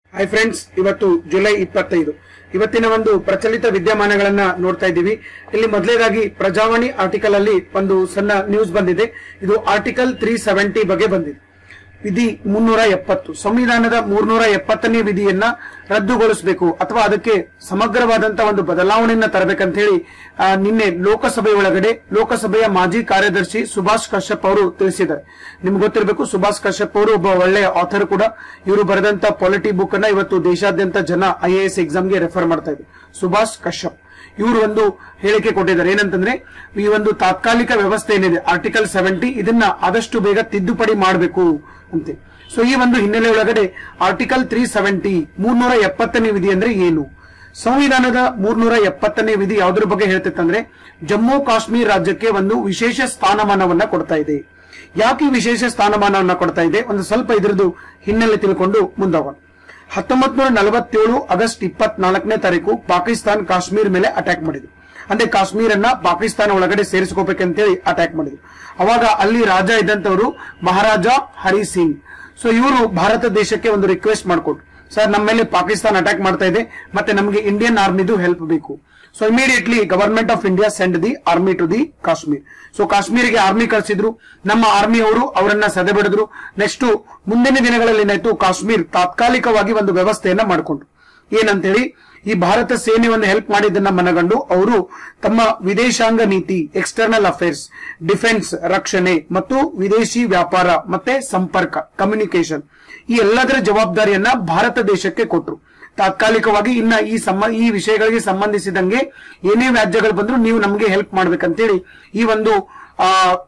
hi friends ಇವತ್ತು July ಇಪ್ಪತ್ತೈದು ಇವತ್ತಿನ ಒಂದು ಪ್ರಚಲಿತ ವಿದ್ಯಮಾನಗಳನ್ನ ನೋಡ್ತಾ ಇದ್ದೀವಿ ಇಲ್ಲಿ ಮೊದಲೇದಾಗಿ ಪ್ರಜಾವಾಣಿ ಆರ್ಟಿಕಲ್ ಅಲ್ಲಿ ಒಂದು ಸಣ್ಣ ನ್ಯೂಸ್ ಬಂದಿದೆ ಇದು ಆರ್ಟಿಕಲ್ ತ್ರೀ ಸೆವೆಂಟಿ ಬಗ್ಗೆ ಬಂದಿದೆ ವಿಧಿ ಮುನ್ನೂರ ಎಪ್ಪತ್ತು ಸಂವಿಧಾನದ ಮೂರ್ನೂರ ಎಪ್ಪತ್ತನೇ ವಿಧಿಯನ್ನ ರದ್ದುಗೊಳಿಸಬೇಕು ಅಥವಾ ಅದಕ್ಕೆ ಸಮಗ್ರವಾದಂತಹ ಒಂದು ಬದಲಾವಣೆಯನ್ನ ತರಬೇಕಂತ ಹೇಳಿ ಆ, ನಿನ್ನೆ ಲೋಕಸಭೆ ಒಳಗಡೆ ಲೋಕಸಭೆಯ ಮಾಜಿ ಕಾರ್ಯದರ್ಶಿ ಸುಭಾಷ್ ಕಶ್ಯಪ್ ಅವರು ತಿಳಿಸಿದ್ದಾರೆ ನಿಮ್ಗೆ ಗೊತ್ತಿರಬೇಕು ಸುಭಾಷ್ ಕಶ್ಯಪ್ ಅವರು ಒಬ್ಬ ಒಳ್ಳೆಯ ಆಥರ್ ಕೂಡ ಇವರು ಬರೆದಂತ ಪಾಲಿಟಿ ಬುಕ್ ಅನ್ನ ಇವತ್ತು ದೇಶಾದ್ಯಂತ ಜನ ಐ ಎ ಎಸ್ ಎಕ್ಸಾಮ್ಗೆ ರೆಫರ್ ಮಾಡ್ತಾ ಇದ್ದಾರೆ ಸುಭಾಷ್ ಕಶ್ಯಪ್ ಇವರು ಒಂದು ಹೇಳಿಕೆ ಕೊಟ್ಟಿದ್ದಾರೆ ಏನಂತಂದ್ರೆ ಈ ಒಂದು ತಾತ್ಕಾಲಿಕ ವ್ಯವಸ್ಥೆ ಏನಿದೆ ಆರ್ಟಿಕಲ್ ಸೆವೆಂಟಿ ಇದನ್ನ ಆದಷ್ಟು ಬೇಗ ತಿದ್ದುಪಡಿ ಮಾಡಬೇಕು ಅಂತೆ ಸೊ ಈ ಒಂದು ಹಿನ್ನೆಲೆ ಒಳಗಡೆ ಆರ್ಟಿಕಲ್ ತ್ರೀ ಸೆವೆಂಟಿ ಮೂರ್ನೂರ ಎಪ್ಪತ್ತನೇ ವಿಧಿ ಅಂದ್ರೆ ಏನು ಸಂವಿಧಾನದ ಮೂರ್ನೂರ ಎಪ್ಪತ್ತನೇ ವಿಧಿ ಯಾವುದ್ರ ಬಗ್ಗೆ ಹೇಳ್ತಿತ್ತಂದ್ರೆ ಜಮ್ಮು ಕಾಶ್ಮೀರ ರಾಜ್ಯಕ್ಕೆ ಒಂದು ವಿಶೇಷ ಸ್ಥಾನಮಾನವನ್ನ ಕೊಡ್ತಾ ಇದೆ ಯಾಕೆ ಈ ವಿಶೇಷ ಸ್ಥಾನಮಾನವನ್ನ ಕೊಡ್ತಾ ಇದೆ ಒಂದು ಸ್ವಲ್ಪ ಇದ್ರದ್ದು ಹಿನ್ನೆಲೆ ತಿಳ್ಕೊಂಡು ಮುಂದೋಗೋಣ ಹತ್ತೊಂಬತ್ ನೂರ ನಲವತ್ತೇಳು ಆಗಸ್ಟ್ ಇಪ್ಪತ್ನಾಲ್ಕನೇ ತಾರೀಕು ಪಾಕಿಸ್ತಾನ್ ಕಾಶ್ಮೀರ್ ಮೇಲೆ ಅಟ್ಯಾಕ್ ಮಾಡಿದ್ರು ಅಂದ್ರೆ ಕಾಶ್ಮೀರನ್ನ ಪಾಕಿಸ್ತಾನ ಒಳಗಡೆ ಸೇರಿಸ್ಕೋಬೇಕಂತೇಳಿ ಅಟ್ಯಾಕ್ ಮಾಡಿದ್ರು ಅವಾಗ ಅಲ್ಲಿ ರಾಜ ಇದ್ದಂತವರು ಮಹಾರಾಜ ಹರಿ ಸಿಂಗ್ ಸೊ ಇವರು ಭಾರತ ದೇಶಕ್ಕೆ ಒಂದು ರಿಕ್ವೆಸ್ಟ್ ಮಾಡ್ಕೊಟ್ರು ಸರ್ ನಮ್ಮ ಮೇಲೆ ಪಾಕಿಸ್ತಾನ ಅಟ್ಯಾಕ್ ಮಾಡ್ತಾ ಇದೆ ಮತ್ತೆ ನಮಗೆ ಇಂಡಿಯನ್ ಆರ್ಮಿದು ಹೆಲ್ಪ್ ಬೇಕು so immediately government of India send the army to the Kashmir so ಕಾಶ್ಮೀರಿಗೆ ಆರ್ಮಿ ಕಳಿಸಿದ್ರು ನಮ್ಮ ಆರ್ಮಿ ಅವರು ಅವರನ್ನ ಸದೆಬಡಿದ್ರು ನೆಕ್ಸ್ಟ್ ಮುಂದಿನ ದಿನಗಳಲ್ಲಿ ಏನಾಯ್ತು ಕಾಶ್ಮೀರ್ ತಾತ್ಕಾಲಿಕವಾಗಿ ಒಂದು ವ್ಯವಸ್ಥೆಯನ್ನ ಮಾಡಿಕೊಂಡ್ರು ಏನಂತೇಳಿ ಈ ಭಾರತ ಸೇನೆಯನ್ನು ಹೆಲ್ಪ್ ಮಾಡಿದ್ದನ್ನ ಮನಗಂಡು ಅವರು ತಮ್ಮ ವಿದೇಶಾಂಗ ನೀತಿ ಎಕ್ಸ್ಟರ್ನಲ್ ಅಫೇರ್ಸ್ ಡಿಫೆನ್ಸ್ ರಕ್ಷಣೆ ಮತ್ತು ವಿದೇಶಿ ವ್ಯಾಪಾರ ಮತ್ತೆ ಸಂಪರ್ಕ ಕಮ್ಯುನಿಕೇಶನ್ ಈ ಎಲ್ಲದರ ಜವಾಬ್ದಾರಿಯನ್ನ ಭಾರತ ದೇಶಕ್ಕೆ ಕೊಟ್ರು ತಾತ್ಕಾಲಿಕವಾಗಿ ಇನ್ನ ಈ ಸಮ ಈ ವಿಷಯಗಳಿಗೆ ಸಂಬಂಧಿಸಿದಂಗೆ ಏನೇ ವ್ಯಾಜ್ಯಗಳು ಬಂದ್ರು ನೀವು ನಮಗೆ ಹೆಲ್ಪ್ ಮಾಡ್ಬೇಕಂತೇಳಿ ಈ ಒಂದು ಆ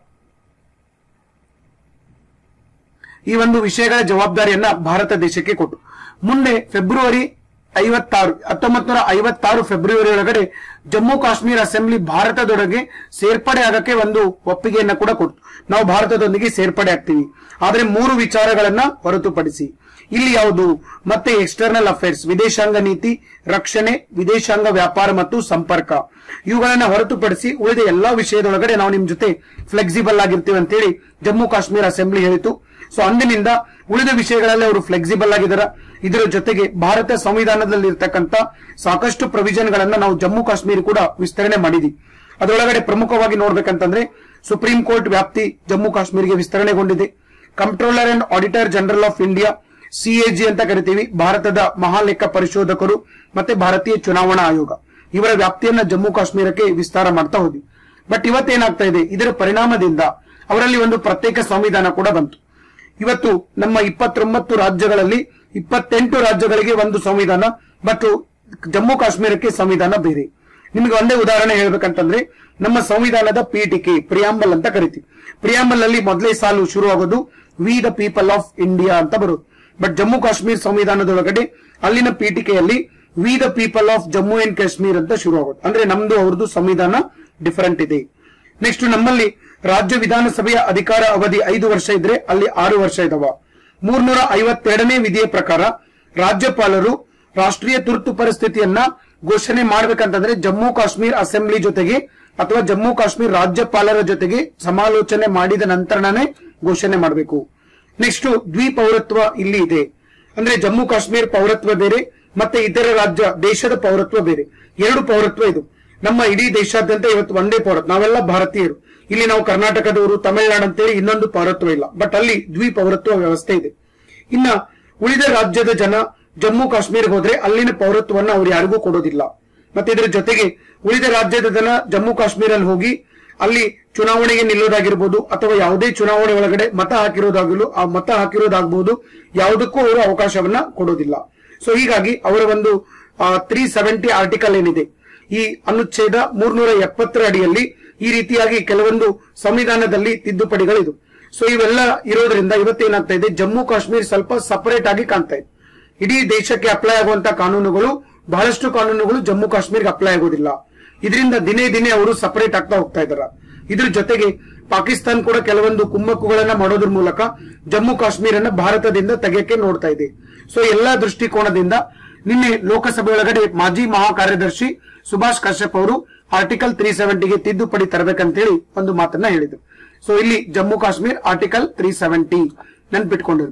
ಈ ಒಂದು ವಿಷಯಗಳ ಜವಾಬ್ದಾರಿಯನ್ನ ಭಾರತ ದೇಶಕ್ಕೆ ಕೊಟ್ಟು ಮುಂದೆ ಫೆಬ್ರವರಿ ಐವತ್ತಾರು ಹತ್ತೊಂಬತ್ ನೂರ ಐವತ್ತಾರು ಫೆಬ್ರವರಿ ಒಳಗಡೆ ಜಮ್ಮು ಕಾಶ್ಮೀರ ಅಸೆಂಬ್ಲಿ ಭಾರತದೊಳಗೆ ಸೇರ್ಪಡೆ ಆಗಕ್ಕೆ ಒಂದು ಒಪ್ಪಿಗೆಯನ್ನ ಕೂಡ ಕೊಡ್ತು ನಾವು ಭಾರತದೊಂದಿಗೆ ಸೇರ್ಪಡೆ ಆಗ್ತೀವಿ ಆದ್ರೆ ಮೂರು ವಿಚಾರಗಳನ್ನ ಹೊರತುಪಡಿಸಿ ಇಲ್ಲಿ ಯಾವುದು ಮತ್ತೆ ಎಕ್ಸ್ಟರ್ನಲ್ ಅಫೇರ್ಸ್ ವಿದೇಶಾಂಗ ನೀತಿ ರಕ್ಷಣೆ ವಿದೇಶಾಂಗ ವ್ಯಾಪಾರ ಮತ್ತು ಸಂಪರ್ಕ ಇವುಗಳನ್ನ ಹೊರತುಪಡಿಸಿ ಉಳಿದ ಎಲ್ಲಾ ವಿಷಯದೊಳಗಡೆ ನಾವು ನಿಮ್ ಜೊತೆ ಫ್ಲೆಕ್ಸಿಬಲ್ ಆಗಿರ್ತೀವಿ ಅಂತೇಳಿ ಜಮ್ಮು ಕಾಶ್ಮೀರ ಅಸೆಂಬ್ಲಿ ಹೇಳಿತು ಸೊ ಅಂದಿನಿಂದ ಉಳಿದ ವಿಷಯಗಳಲ್ಲಿ ಅವರು ಫ್ಲೆಕ್ಸಿಬಲ್ ಆಗಿದ್ದಾರೆ ಇದರ ಜೊತೆಗೆ ಭಾರತ ಸಂವಿಧಾನದಲ್ಲಿ ಇರ್ತಕ್ಕಂಥ ಸಾಕಷ್ಟು ಪ್ರೊವಿಷನ್ ಗಳನ್ನ ನಾವು ಜಮ್ಮು ಕಾಶ್ಮೀರ ಕೂಡ ವಿಸ್ತರಣೆ ಮಾಡಿದ್ವಿ ಅದರೊಳಗಡೆ ಪ್ರಮುಖವಾಗಿ ನೋಡ್ಬೇಕಂತಂದ್ರೆ ಸುಪ್ರೀಂ ಕೋರ್ಟ್ ವ್ಯಾಪ್ತಿ ಜಮ್ಮು ಕಾಶ್ಮೀರಿಗೆ ವಿಸ್ತರಣೆಗೊಂಡಿದೆ controller and auditor general of India CAG ಅಂತ ಕರಿತೀವಿ ಭಾರತದ ಮಹಾಲೆಕ್ಕ ಪರಿಶೋಧಕರು ಮತ್ತೆ ಭಾರತೀಯ ಚುನಾವಣಾ ಆಯೋಗ ಇವರ ವ್ಯಾಪ್ತಿಯನ್ನ ಜಮ್ಮು ಕಾಶ್ಮೀರಕ್ಕೆ ವಿಸ್ತಾರ ಮಾಡ್ತಾ ಹೋದ್ವಿ ಬಟ್ ಇವತ್ತೇನಾಗ್ತಾ ಇದೆ ಇದರ ಪರಿಣಾಮದಿಂದ ಅವರಲ್ಲಿ ಒಂದು ಪ್ರತ್ಯೇಕ ಸಂವಿಧಾನ ಕೂಡ ಬಂತು ಇವತ್ತು ನಮ್ಮ ಇಪ್ಪತ್ತೊಂಬತ್ತು ರಾಜ್ಯಗಳಲ್ಲಿ ಇಪ್ಪತ್ತೆಂಟು ರಾಜ್ಯಗಳಿಗೆ ಒಂದು ಸಂವಿಧಾನ ಬಟ್ ಜಮ್ಮು ಕಾಶ್ಮೀರಕ್ಕೆ ಸಂವಿಧಾನ ಬೇರೆ ನಿಮಗೆ ಒಂದೇ ಉದಾಹರಣೆ ಹೇಳ್ಬೇಕಂತಂದ್ರೆ ನಮ್ಮ ಸಂವಿಧಾನದ ಪೀಠಿಕೆ ಪ್ರಿಯಾಂಬಲ್ ಅಂತ ಕರಿತೀವಿ ಪ್ರಿಯಾಂಬಲ್ ಅಲ್ಲಿ ಮೊದಲೇ ಸಾಲು ಶುರು ಆಗೋದು we the people of India ಅಂತ ಬರೋದು ಬಟ್ ಜಮ್ಮು ಕಾಶ್ಮೀರ್ ಸಂವಿಧಾನದೊಳಗಡೆ ಅಲ್ಲಿನ ಪೀಠಿಕೆಯಲ್ಲಿ we the people of Jammu and Kashmir ಅಂತ ಶುರು ಆಗೋದು ಅಂದ್ರೆ ನಮ್ದು ಅವ್ರದ್ದು ಸಂವಿಧಾನ ಡಿಫರೆಂಟ್ ಇದೆ ನೆಕ್ಸ್ಟ್ ನಮ್ಮಲ್ಲಿ ರಾಜ್ಯ ವಿಧಾನಸಭೆಯ ಅಧಿಕಾರ ಅವಧಿ ಐದು ವರ್ಷ ಇದ್ರೆ ಅಲ್ಲಿ ಆರು ವರ್ಷ ಇದಾವ ಮೂರ್ನೂರ ಐವತ್ತೆರಡನೇ ವಿಧಿಯ ಪ್ರಕಾರ ರಾಜ್ಯಪಾಲರು ರಾಷ್ಟ್ರೀಯ ತುರ್ತು ಪರಿಸ್ಥಿತಿಯನ್ನ ಘೋಷಣೆ ಮಾಡ್ಬೇಕಂತಂದ್ರೆ ಜಮ್ಮು ಕಾಶ್ಮೀರ್ ಅಸೆಂಬ್ಲಿ ಜೊತೆಗೆ ಅಥವಾ ಜಮ್ಮು ಕಾಶ್ಮೀರ್ ರಾಜ್ಯಪಾಲರ ಜೊತೆಗೆ ಸಮಾಲೋಚನೆ ಮಾಡಿದ ನಂತರನೇ ಘೋಷಣೆ ಮಾಡಬೇಕು ನೆಕ್ಸ್ಟ್ ದ್ವಿಪೌರತ್ವ ಇಲ್ಲಿ ಇದೆ ಅಂದ್ರೆ ಜಮ್ಮು ಕಾಶ್ಮೀರ್ ಪೌರತ್ವ ಬೇರೆ ಮತ್ತೆ ಇತರ ರಾಜ್ಯ ದೇಶದ ಪೌರತ್ವ ಬೇರೆ ಎರಡು ಪೌರತ್ವ ಇದು ನಮ್ಮ ಇಡೀ ದೇಶಾದ್ಯಂತ ಇವತ್ತು ಒಂದೇ ಪೌರತ್ವ ನಾವೆಲ್ಲ ಭಾರತೀಯರು ಇಲ್ಲಿ ನಾವು ಕರ್ನಾಟಕದವರು ತಮಿಳುನಾಡು ಅಂತೇಳಿ ಇನ್ನೊಂದು ಪೌರತ್ವ ಇಲ್ಲ ಬಟ್ ಅಲ್ಲಿ ದ್ವಿಪೌರತ್ವ ವ್ಯವಸ್ಥೆ ಇದೆ ಇನ್ನ ಉಳಿದ ರಾಜ್ಯದ ಜನ ಜಮ್ಮು ಕಾಶ್ಮೀರ್ಗೆ ಹೋದ್ರೆ ಅಲ್ಲಿನ ಪೌರತ್ವವನ್ನ ಅವ್ರು ಯಾರಿಗೂ ಕೊಡೋದಿಲ್ಲ ಮತ್ತೆ ಇದರ ಜೊತೆಗೆ ಉಳಿದ ರಾಜ್ಯದ ಜನ ಜಮ್ಮು ಕಾಶ್ಮೀರಲ್ಲಿ ಹೋಗಿ ಅಲ್ಲಿ ಚುನಾವಣೆಗೆ ನಿಲ್ಲೋದಾಗಿರ್ಬೋದು ಅಥವಾ ಯಾವುದೇ ಚುನಾವಣೆ ಒಳಗಡೆ ಮತ ಹಾಕಿರೋದಾಗಲು ಆ ಮತ ಹಾಕಿರೋದಾಗಬಹುದು ಯಾವುದಕ್ಕೂ ಅವರು ಅವಕಾಶವನ್ನ ಕೊಡೋದಿಲ್ಲ ಸೊ ಹೀಗಾಗಿ ಅವರ ಒಂದು ತ್ರೀ ಸೆವೆಂಟಿ ಆರ್ಟಿಕಲ್ ಏನಿದೆ ಈ ಅನುಚ್ಛೇದ ಮೂರ್ನೂರ ಎಪ್ಪತ್ತರ ಅಡಿಯಲ್ಲಿ ಈ ರೀತಿಯಾಗಿ ಕೆಲವೊಂದು ಸಂವಿಧಾನದಲ್ಲಿ ತಿದ್ದುಪಡಿಗಳಿದು ಸೊ ಇವೆಲ್ಲ ಇರೋದ್ರಿಂದ ಇವತ್ತೇನಾಗ್ತಾ ಇದೆ ಜಮ್ಮು ಕಾಶ್ಮೀರ್ ಸ್ವಲ್ಪ ಸಪರೇಟ್ ಆಗಿ ಕಾಣ್ತಾ ಇದೆ ಇಡೀ ದೇಶಕ್ಕೆ ಅಪ್ಲೈ ಆಗುವಂತ ಕಾನೂನುಗಳು ಬಹಳಷ್ಟು ಕಾನೂನುಗಳು ಜಮ್ಮು ಕಾಶ್ಮೀರ್ಗೆ ಅಪ್ಲೈ ಆಗೋದಿಲ್ಲ ಇದರಿಂದ ದಿನೇ ದಿನೇ ಅವರು ಸಪರೇಟ್ ಆಗ್ತಾ ಹೋಗ್ತಾ ಇದಾರೆ ಇದ್ರ ಜೊತೆಗೆ ಪಾಕಿಸ್ತಾನ್ ಕೂಡ ಕೆಲವೊಂದು ಕುಮ್ಮಕ್ಕುಗಳನ್ನ ಮಾಡೋದ್ರ ಮೂಲಕ ಜಮ್ಮು ಕಾಶ್ಮೀರನ್ನ ಭಾರತದಿಂದ ತೆಗೆಯಕ್ಕೆ ನೋಡ್ತಾ ಇದೆ ಸೊ ಎಲ್ಲಾ ದೃಷ್ಟಿಕೋನದಿಂದ ನಿನ್ನೆ ಲೋಕಸಭೆ ಒಳಗಡೆ ಮಾಜಿ ಮಹಾ ಕಾರ್ಯದರ್ಶಿ ಸುಭಾಷ್ ಕಶ್ಯಪ್ ಅವರು ಆರ್ಟಿಕಲ್ ತ್ರೀ ಸೆವೆಂಟಿಗೆ ತಿದ್ದುಪಡಿ ತರಬೇಕಂತೇಳಿ ಒಂದು ಮಾತನ್ನ ಹೇಳಿದ್ರು ಸೊ ಇಲ್ಲಿ Jammu Kashmir article three seventy ನೆನ್ಪಿಟ್ಕೊಂಡಿರ್ಬೇಕು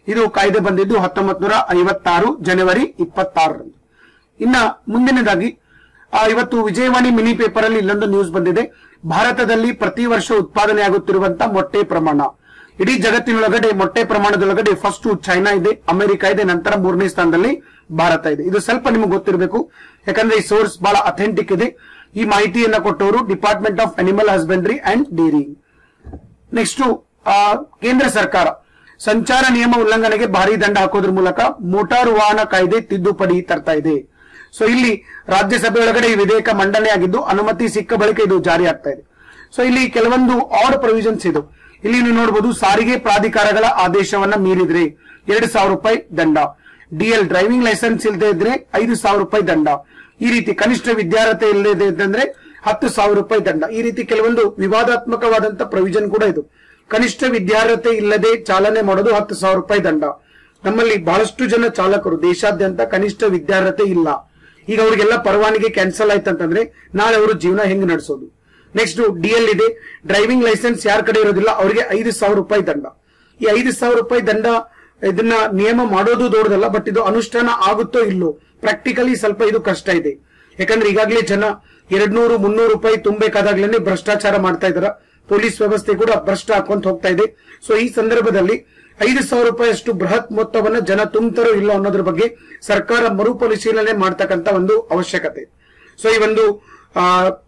ಇದು ಕಾಯ್ದೆ ಬಂದಿದ್ದು ಹತ್ತೊಂಬತ್ ನೂರ ಐವತ್ತಾರು ಜನವರಿ ಇಪ್ಪತ್ತಾರರಂದು ಇನ್ನ ಮುಂದಿನದಾಗಿ ಆ, ಇವತ್ತು ವಿಜಯವಾಣಿ ಮಿನಿ ಪೇಪರ್ ಅಲ್ಲಿ ಇಲ್ಲೊಂದು ನ್ಯೂಸ್ ಬಂದಿದೆ ಭಾರತದಲ್ಲಿ ಪ್ರತಿ ವರ್ಷ ಉತ್ಪಾದನೆಯಾಗುತ್ತಿರುವಂತಹ ಮೊಟ್ಟೆ ಪ್ರಮಾಣ ಇಡೀ ಜಗತ್ತಿನೊಳಗಡೆ ಮೊಟ್ಟೆ ಪ್ರಮಾಣದೊಳಗಡೆ ಫಸ್ಟ್ ಚೈನಾ ಇದೆ ಅಮೆರಿಕ ಇದೆ ನಂತರ ಮೂರನೇ ಸ್ಥಾನದಲ್ಲಿ ಭಾರತ ಇದೆ ಇದು ಸ್ವಲ್ಪ ನಿಮಗೆ ಗೊತ್ತಿರಬೇಕು ಯಾಕಂದ್ರೆ ಈ ಸೋರ್ಸ್ ಬಹಳ ಅಥೆಂಟಿಕ್ ಇದೆ ಈ ಮಾಹಿತಿಯನ್ನ ಕೊಟ್ಟವರು department of animal husbandry and dairy next ಕೇಂದ್ರ ಸರ್ಕಾರ ಸಂಚಾರ ನಿಯಮ ಉಲ್ಲಂಘನೆಗೆ ಭಾರಿ ದಂಡ ಹಾಕೋದ್ರ ಮೂಲಕ ಮೋಟಾರು ವಾಹನ ಕಾಯ್ದೆ ತಿದ್ದುಪಡಿ ತರ್ತಾ ಇದೆ ಸೊ ಇಲ್ಲಿ ರಾಜ್ಯಸಭೆ ಒಳಗಡೆ ಈ ವಿಧೇಯಕ ಮಂಡನೆ ಆಗಿದ್ದು ಅನುಮತಿ ಸಿಕ್ಕ ಬಳಿಕ ಇದು ಜಾರಿ ಆಗ್ತಾ ಇದೆ ಸೊ ಇಲ್ಲಿ ಕೆಲವೊಂದು ಆಡ್ ಪ್ರೊವಿಷನ್ಸ್ ಇದು ಇಲ್ಲಿ ನೀವು ನೋಡಬಹುದು ಸಾರಿಗೆ ಪ್ರಾಧಿಕಾರಗಳ ಆದೇಶವನ್ನ ಮೀರಿದ್ರೆ ಎರಡು ಸಾವಿರ ರೂಪಾಯಿ ದಂಡ ಡಿಎಲ್ ಡ್ರೈವಿಂಗ್ ಲೈಸೆನ್ಸ್ ಇಲ್ಲದೆ ಇದ್ರೆ ಐದು ಸಾವಿರ ರೂಪಾಯಿ ದಂಡ ಈ ರೀತಿ ಕನಿಷ್ಠ ವಿದ್ಯಾರ್ಹತೆ ಇಲ್ಲದೆ ಇದ್ದಂದ್ರೆ ಹತ್ತು ಸಾವಿರ ರೂಪಾಯಿ ದಂಡ ಈ ರೀತಿ ಕೆಲವೊಂದು ವಿವಾದಾತ್ಮಕವಾದಂತ ಪ್ರೊವಿಷನ್ ಕೂಡ ಇದು ಕನಿಷ್ಠ ವಿದ್ಯಾರ್ಹತೆ ಇಲ್ಲದೆ ಚಾಲನೆ ಮಾಡೋದು ಹತ್ತು ಸಾವಿರ ರೂಪಾಯಿ ದಂಡ ನಮ್ಮಲ್ಲಿ ಬಹಳಷ್ಟು ಜನ ಚಾಲಕರು ದೇಶಾದ್ಯಂತ ಕನಿಷ್ಠ ವಿದ್ಯಾರ್ಹತೆ ಇಲ್ಲ ಈಗ ಅವರಿಗೆಲ್ಲ ಪರವಾನಗಿ ಕ್ಯಾನ್ಸಲ್ ಆಯ್ತಂತಂದ್ರೆ ನಾಳೆ ಅವರು ಜೀವನ ಹೆಂಗ್ ನಡೆಸೋದು ನೆಕ್ಸ್ಟ್ ಡಿಎಲ್ ಇದೆ ಡ್ರೈವಿಂಗ್ ಲೈಸೆನ್ಸ್ ಯಾರ ಕಡೆ ಇರೋದಿಲ್ಲ ಅವರಿಗೆ ಐದು ಸಾವಿರ ರೂಪಾಯಿ ದಂಡ ಈ ಐದು ಸಾವಿರ ರೂಪಾಯಿ ದಂಡ ಇದನ್ನ ನಿಯಮ ಮಾಡೋದು ದೊಡ್ಡದಲ್ಲ ಬಟ್ ಇದು ಅನುಷ್ಠಾನ ಆಗುತ್ತೋ ಇಲ್ಲೋ ಪ್ರಾಕ್ಟಿಕಲಿ ಸ್ವಲ್ಪ ಇದು ಕಷ್ಟ ಇದೆ ಯಾಕಂದ್ರೆ ಈಗಾಗಲೇ ಜನ ಎರಡ್ ನೂರು ಮುನ್ನೂರು ರೂಪಾಯಿ ತುಂಬಬೇಕಾದಾಗ್ಲೇನೆ ಭ್ರಷ್ಟಾಚಾರ ಮಾಡ್ತಾ ಇದಾರ ಪೊಲೀಸ್ ವ್ಯವಸ್ಥೆ ಕೂಡ ಭ್ರಷ್ಟ ಹಾಕೊಂತ ಹೋಗ್ತಾ ಇದೆ ಸೊ ಈ ಸಂದರ್ಭದಲ್ಲಿ ಐದು ಸಾವಿರ ರೂಪಾಯಿ ಅಷ್ಟು ಬೃಹತ್ ಮೊತ್ತವನ್ನ ಜನ ತುಂಬತಾರೋ ಇಲ್ಲೋ ಅನ್ನೋದ್ರ ಬಗ್ಗೆ ಸರ್ಕಾರ ಮರುಪರಿಶೀಲನೆ ಮಾಡ್ತಕ್ಕಂತ ಒಂದು ಅವಶ್ಯಕತೆ ಸೊ ಈ ಒಂದು ಆ,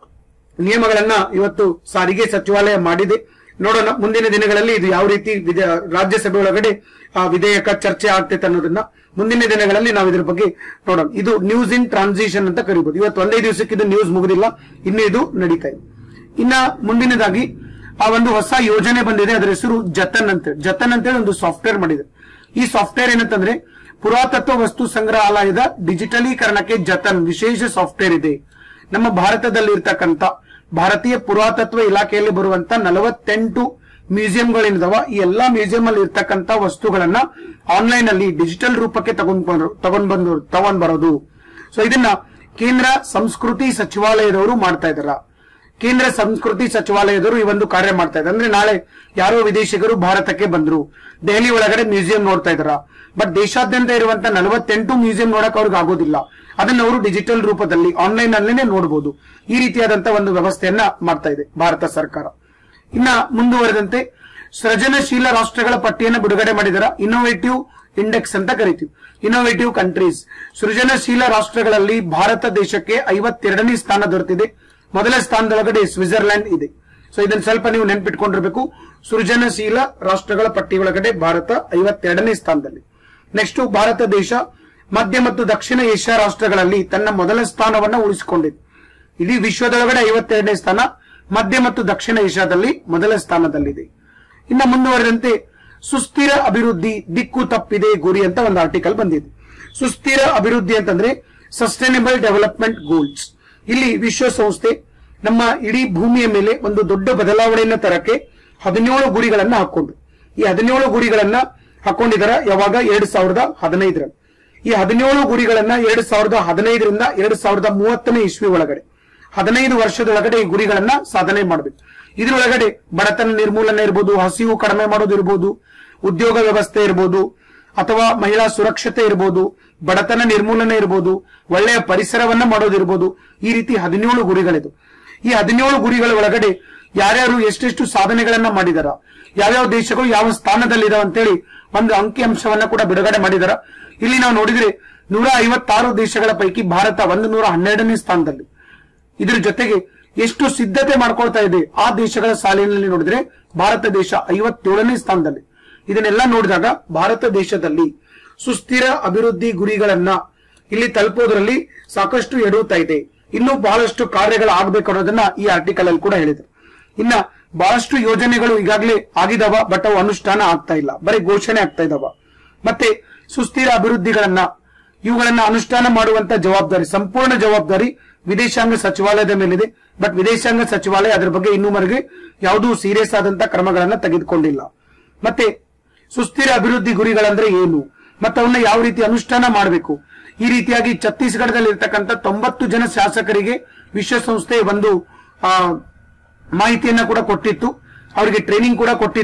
ನಿಯಮಗಳನ್ನ ಇವತ್ತು ಸಾರಿಗೆ ಸಚಿವಾಲಯ ಮಾಡಿದೆ ನೋಡೋಣ ಮುಂದಿನ ದಿನಗಳಲ್ಲಿ ಇದು ಯಾವ ರೀತಿ ವಿಧ- ರಾಜ್ಯಸಭೆ ಒಳಗಡೆ ಆ ವಿಧೇಯಕ ಚರ್ಚೆ ಆಗ್ತೈತೆ ಅನ್ನೋದನ್ನ ಮುಂದಿನ ದಿನಗಳಲ್ಲಿ ನಾವು ಇದ್ರ ಬಗ್ಗೆ ನೋಡೋಣ ಇದು ನ್ಯೂಸ್ ಇನ್ ಟ್ರಾನ್ಸಿಷನ್ ಅಂತ ಕರಿಬಹುದು ಇವತ್ತು ಒಂದೇ ದಿವಸಕ್ಕೆ ಇದು ನ್ಯೂಸ್ ಮುಗುದಿಲ್ಲ ಇನ್ನು ಇದು ನಡೀತಾ ಇದೆ ಇನ್ನ ಮುಂದಿನದಾಗಿ ಆ ಒಂದು ಹೊಸ ಯೋಜನೆ ಬಂದಿದೆ ಅದರ ಹೆಸರು ಜತನ್ ಅಂತ ಜತನ್ ಅಂತೇಳಿ ಒಂದು ಸಾಫ್ಟ್ವೇರ್ ಮಾಡಿದೆ ಈ ಸಾಫ್ಟ್ವೇರ್ ಏನಂತಂದ್ರೆ ಪುರಾತತ್ವ ವಸ್ತು ಸಂಗ್ರಹಾಲಯದ ಡಿಜಿಟಲೀಕರಣಕ್ಕೆ ಜತನ್ ವಿಶೇಷ ಸಾಫ್ಟ್ವೇರ್ ಇದೆ ನಮ್ಮ ಭಾರತದಲ್ಲಿ ಇರ್ತಕ್ಕಂಥ ಭಾರತೀಯ ಪುರಾತತ್ವ ಇಲಾಖೆಯಲ್ಲಿ ಬರುವಂತ ನಲವತ್ತೆಂಟು ಮ್ಯೂಸಿಯಂಗಳೇನಿದಾವ ಈ ಎಲ್ಲಾ ಮ್ಯೂಸಿಯಂ ಅಲ್ಲಿ ಇರ್ತಕ್ಕಂಥ ವಸ್ತುಗಳನ್ನ ಆನ್ಲೈನ್ ಅಲ್ಲಿ ಡಿಜಿಟಲ್ ರೂಪಕ್ಕೆ ತಗೊಂಡ್ ಬಂದ್ರು- ತಗೊಂಡ್ ಬಂದು ತಗೊಂಡ್ ಬರೋದು ಸೊ ಇದನ್ನ ಕೇಂದ್ರ ಸಂಸ್ಕೃತಿ ಸಚಿವಾಲಯದವರು ಮಾಡ್ತಾ ಇದಾರ ಕೇಂದ್ರ ಸಂಸ್ಕೃತಿ ಸಚಿವಾಲಯದವರು ಈ ಒಂದು ಕಾರ್ಯ ಮಾಡ್ತಾ ಇದ್ದಾರೆ ಅಂದ್ರೆ ನಾಳೆ ಯಾರೋ ವಿದೇಶಿಗರು ಭಾರತಕ್ಕೆ ಬಂದ್ರು ದೆಹಲಿ ಒಳಗಡೆ ಮ್ಯೂಸಿಯಂ ನೋಡ್ತಾ ಇದಾರ ಬಟ್ ದೇಶಾದ್ಯಂತ ಇರುವಂತ ನಲವತ್ತೆಂಟು ಮ್ಯೂಸಿಯಂ ನೋಡಕ್ ಅವ್ರಿಗೆ ಆಗೋದಿಲ್ಲ ಅದನ್ನ ಅವರು ಡಿಜಿಟಲ್ ರೂಪದಲ್ಲಿ ಆನ್ಲೈನ್ ಅಲ್ಲೇನೆ ನೋಡಬಹುದು ಈ ರೀತಿಯಾದಂತ ಒಂದು ವ್ಯವಸ್ಥೆಯನ್ನ ಮಾಡ್ತಾ ಇದೆ ಭಾರತ ಸರ್ಕಾರ ಇನ್ನ ಮುಂದುವರೆದಂತೆ ಸೃಜನಶೀಲ ರಾಷ್ಟ್ರಗಳ ಪಟ್ಟಿಯನ್ನು ಬಿಡುಗಡೆ ಮಾಡಿದರ ಇನ್ನೋವೇಟಿವ್ ಇಂಡೆಕ್ಸ್ ಅಂತ ಕರಿತೀವಿ ಇನ್ನೋವೇಟಿವ್ ಕಂಟ್ರೀಸ್ ಸೃಜನಶೀಲ ರಾಷ್ಟ್ರಗಳಲ್ಲಿ ಭಾರತ ದೇಶಕ್ಕೆ ಐವತ್ತೆರಡನೇ ಸ್ಥಾನ ದೊರೆತಿದೆ ಮೊದಲ ಸ್ಥಾನದೊಳಗಡೆ ಸ್ವಿಟ್ಜರ್ಲ್ಯಾಂಡ್ ಇದೆ ಸೊ ಇದನ್ನ ಸ್ವಲ್ಪ ನೀವು ನೆನ್ಪಿಟ್ಕೊಂಡಿರ್ಬೇಕು ಸೃಜನಶೀಲ ರಾಷ್ಟ್ರಗಳ ಪಟ್ಟಿ ಒಳಗಡೆ ಭಾರತ ಐವತ್ತೆರಡನೇ ಸ್ಥಾನದಲ್ಲಿ ನೆಕ್ಸ್ಟ್ ಭಾರತ ದೇಶ ಮಧ್ಯ ಮತ್ತು ದಕ್ಷಿಣ ಏಷ್ಯಾ ರಾಷ್ಟ್ರಗಳಲ್ಲಿ ತನ್ನ ಮೊದಲ ಸ್ಥಾನವನ್ನ ಉಳಿಸಿಕೊಂಡಿದೆ ಇಡೀ ವಿಶ್ವದೊಳಗಡೆ ಐವತ್ತೆರಡನೇ ಸ್ಥಾನ ಮಧ್ಯ ಮತ್ತು ದಕ್ಷಿಣ ಏಷ್ಯಾದಲ್ಲಿ ಮೊದಲ ಸ್ಥಾನದಲ್ಲಿದೆ ಇನ್ನು ಮುಂದುವರೆದಂತೆ ಸುಸ್ಥಿರ ಅಭಿವೃದ್ಧಿ ದಿಕ್ಕು ತಪ್ಪಿದೆ ಗುರಿ ಅಂತ ಒಂದು ಆರ್ಟಿಕಲ್ ಬಂದಿದೆ ಸುಸ್ಥಿರ ಅಭಿವೃದ್ಧಿ ಅಂತಂದ್ರೆ ಸಸ್ಟೈನಬಲ್ ಡೆವಲಪ್ಮೆಂಟ್ ಗೋಲ್ಸ್ ಇಲ್ಲಿ ವಿಶ್ವಸಂಸ್ಥೆ ನಮ್ಮ ಇಡೀ ಭೂಮಿಯ ಮೇಲೆ ಒಂದು ದೊಡ್ಡ ಬದಲಾವಣೆಯನ್ನ ತರಕ್ಕೆ ಹದಿನೇಳು ಗುರಿಗಳನ್ನ ಹಾಕೊಂಡು ಈ ಹದಿನೇಳು ಗುರಿಗಳನ್ನ ಹಾಕೊಂಡಿದಾರ ಯಾವಾಗ ಎರಡ್ ಸಾವಿರದ ಹದಿನೈದರಲ್ಲಿ ಈ ಹದಿನೇಳು ಗುರಿಗಳನ್ನ ಎರಡ್ ಸಾವಿರದ ಹದಿನೈದರಿಂದ ಎರಡ್ ಸಾವಿರದ ಮೂವತ್ತನೇ ಇಸ್ವಿ ಒಳಗಡೆ ಹದಿನೈದು ವರ್ಷದೊಳಗಡೆ ಈ ಗುರಿಗಳನ್ನ ಸಾಧನೆ ಮಾಡಬೇಕು ಇದರೊಳಗಡೆ ಬಡತನ ನಿರ್ಮೂಲನೆ ಇರ್ಬೋದು ಹಸಿವು ಕಡಿಮೆ ಮಾಡೋದು ಇರ್ಬೋದು ಉದ್ಯೋಗ ವ್ಯವಸ್ಥೆ ಇರ್ಬೋದು ಅಥವಾ ಮಹಿಳಾ ಸುರಕ್ಷತೆ ಇರ್ಬೋದು ಬಡತನ ನಿರ್ಮೂಲನೆ ಇರ್ಬೋದು ಒಳ್ಳೆಯ ಪರಿಸರವನ್ನ ಮಾಡೋದಿರ್ಬೋದು ಈ ರೀತಿ ಹದಿನೇಳು ಗುರಿಗಳಿದು ಈ ಹದಿನೇಳು ಗುರಿಗಳ ಒಳಗಡೆ ಯಾರ್ಯಾರು ಎಷ್ಟೆಷ್ಟು ಸಾಧನೆಗಳನ್ನ ಮಾಡಿದಾರ ಯಾವ್ಯಾವ ದೇಶಗಳು ಯಾವ ಸ್ಥಾನದಲ್ಲಿದಾವ ಅಂತೇಳಿ ಒಂದು ಅಂಕಿ ಅಂಶವನ್ನ ಕೂಡ ಬಿಡುಗಡೆ ಮಾಡಿದಾರ ಇಲ್ಲಿ ನಾವು ನೋಡಿದ್ರೆ ನೂರ ಐವತ್ತಾರು ದೇಶಗಳ ಪೈಕಿ ಭಾರತ ಒಂದು ನೂರ ಹನ್ನೆರಡನೇ ಸ್ಥಾನದಲ್ಲಿ ಇದ್ರ ಜೊತೆಗೆ ಎಷ್ಟು ಸಿದ್ಧತೆ ಮಾಡ್ಕೊಳ್ತಾ ಇದೆ ಆ ದೇಶಗಳ ಸಾಲಿನಲ್ಲಿ ನೋಡಿದ್ರೆ ಭಾರತ ದೇಶ ಐವತ್ತೇಳನೇ ಸ್ಥಾನದಲ್ಲಿ ಇದನ್ನೆಲ್ಲ ನೋಡಿದಾಗ ಭಾರತ ದೇಶದಲ್ಲಿ ಸುಸ್ಥಿರ ಅಭಿವೃದ್ಧಿ ಗುರಿಗಳನ್ನ ಇಲ್ಲಿ ತಲುಪೋದ್ರಲ್ಲಿ ಸಾಕಷ್ಟು ಎಡುತ್ತಾ ಇದೆ ಇನ್ನೂ ಬಹಳಷ್ಟು ಕಾರ್ಯಗಳು ಆಗ್ಬೇಕು ಅನ್ನೋದನ್ನ ಈ ಆರ್ಟಿಕಲ್ ಅಲ್ಲಿ ಕೂಡ ಹೇಳಿದ್ರು ಇನ್ನ ಬಹಳಷ್ಟು ಯೋಜನೆಗಳು ಈಗಾಗಲೇ ಆಗಿದಾವ ಬಟ್ ಅವು ಅನುಷ್ಠಾನ ಆಗ್ತಾ ಇಲ್ಲ ಬರೀ ಘೋಷಣೆ ಆಗ್ತಾ ಇದಾವ ಮತ್ತೆ ಸುಸ್ಥಿರ ಅಭಿವೃದ್ಧಿಗಳನ್ನ ಇವುಗಳನ್ನ ಅನುಷ್ಠಾನ ಮಾಡುವಂತ ಜವಾಬ್ದಾರಿ ಸಂಪೂರ್ಣ ಜವಾಬ್ದಾರಿ ವಿದೇಶಾಂಗ ಸಚಿವಾಲಯದ ಮೇಲಿದೆ ಬಟ್ ವಿದೇಶಾಂಗ ಸಚಿವಾಲಯ ಅದರ ಬಗ್ಗೆ ಇನ್ನೂವರೆಗೆ ಯಾವುದೂ ಸೀರಿಯಸ್ ಆದಂತ ಕ್ರಮಗಳನ್ನ ತೆಗೆದುಕೊಂಡಿಲ್ಲ ಮತ್ತೆ ಸುಸ್ಥಿರ ಅಭಿವೃದ್ಧಿ ಗುರಿಗಳಂದ್ರೆ ಏನು ಮತ್ತೆ ಅವನ್ನ ಯಾವ ರೀತಿ ಅನುಷ್ಠಾನ ಮಾಡಬೇಕು ಈ ರೀತಿಯಾಗಿ ಛತ್ತೀಸ್ಗಢದಲ್ಲಿ ಇರ್ತಕ್ಕಂಥ ತೊಂಬತ್ತು ಜನ ಶಾಸಕರಿಗೆ ವಿಶ್ವಸಂಸ್ಥೆ ಒಂದು ಆ, ಮಾಹಿತಿಯನ್ನ ಕೂಡ ಕೊಟ್ಟಿತ್ತು ಅವರಿಗೆ ಟ್ರೈನಿಂಗ್ ಕೂಡ ಕೊಟ್ಟಿತ್ತು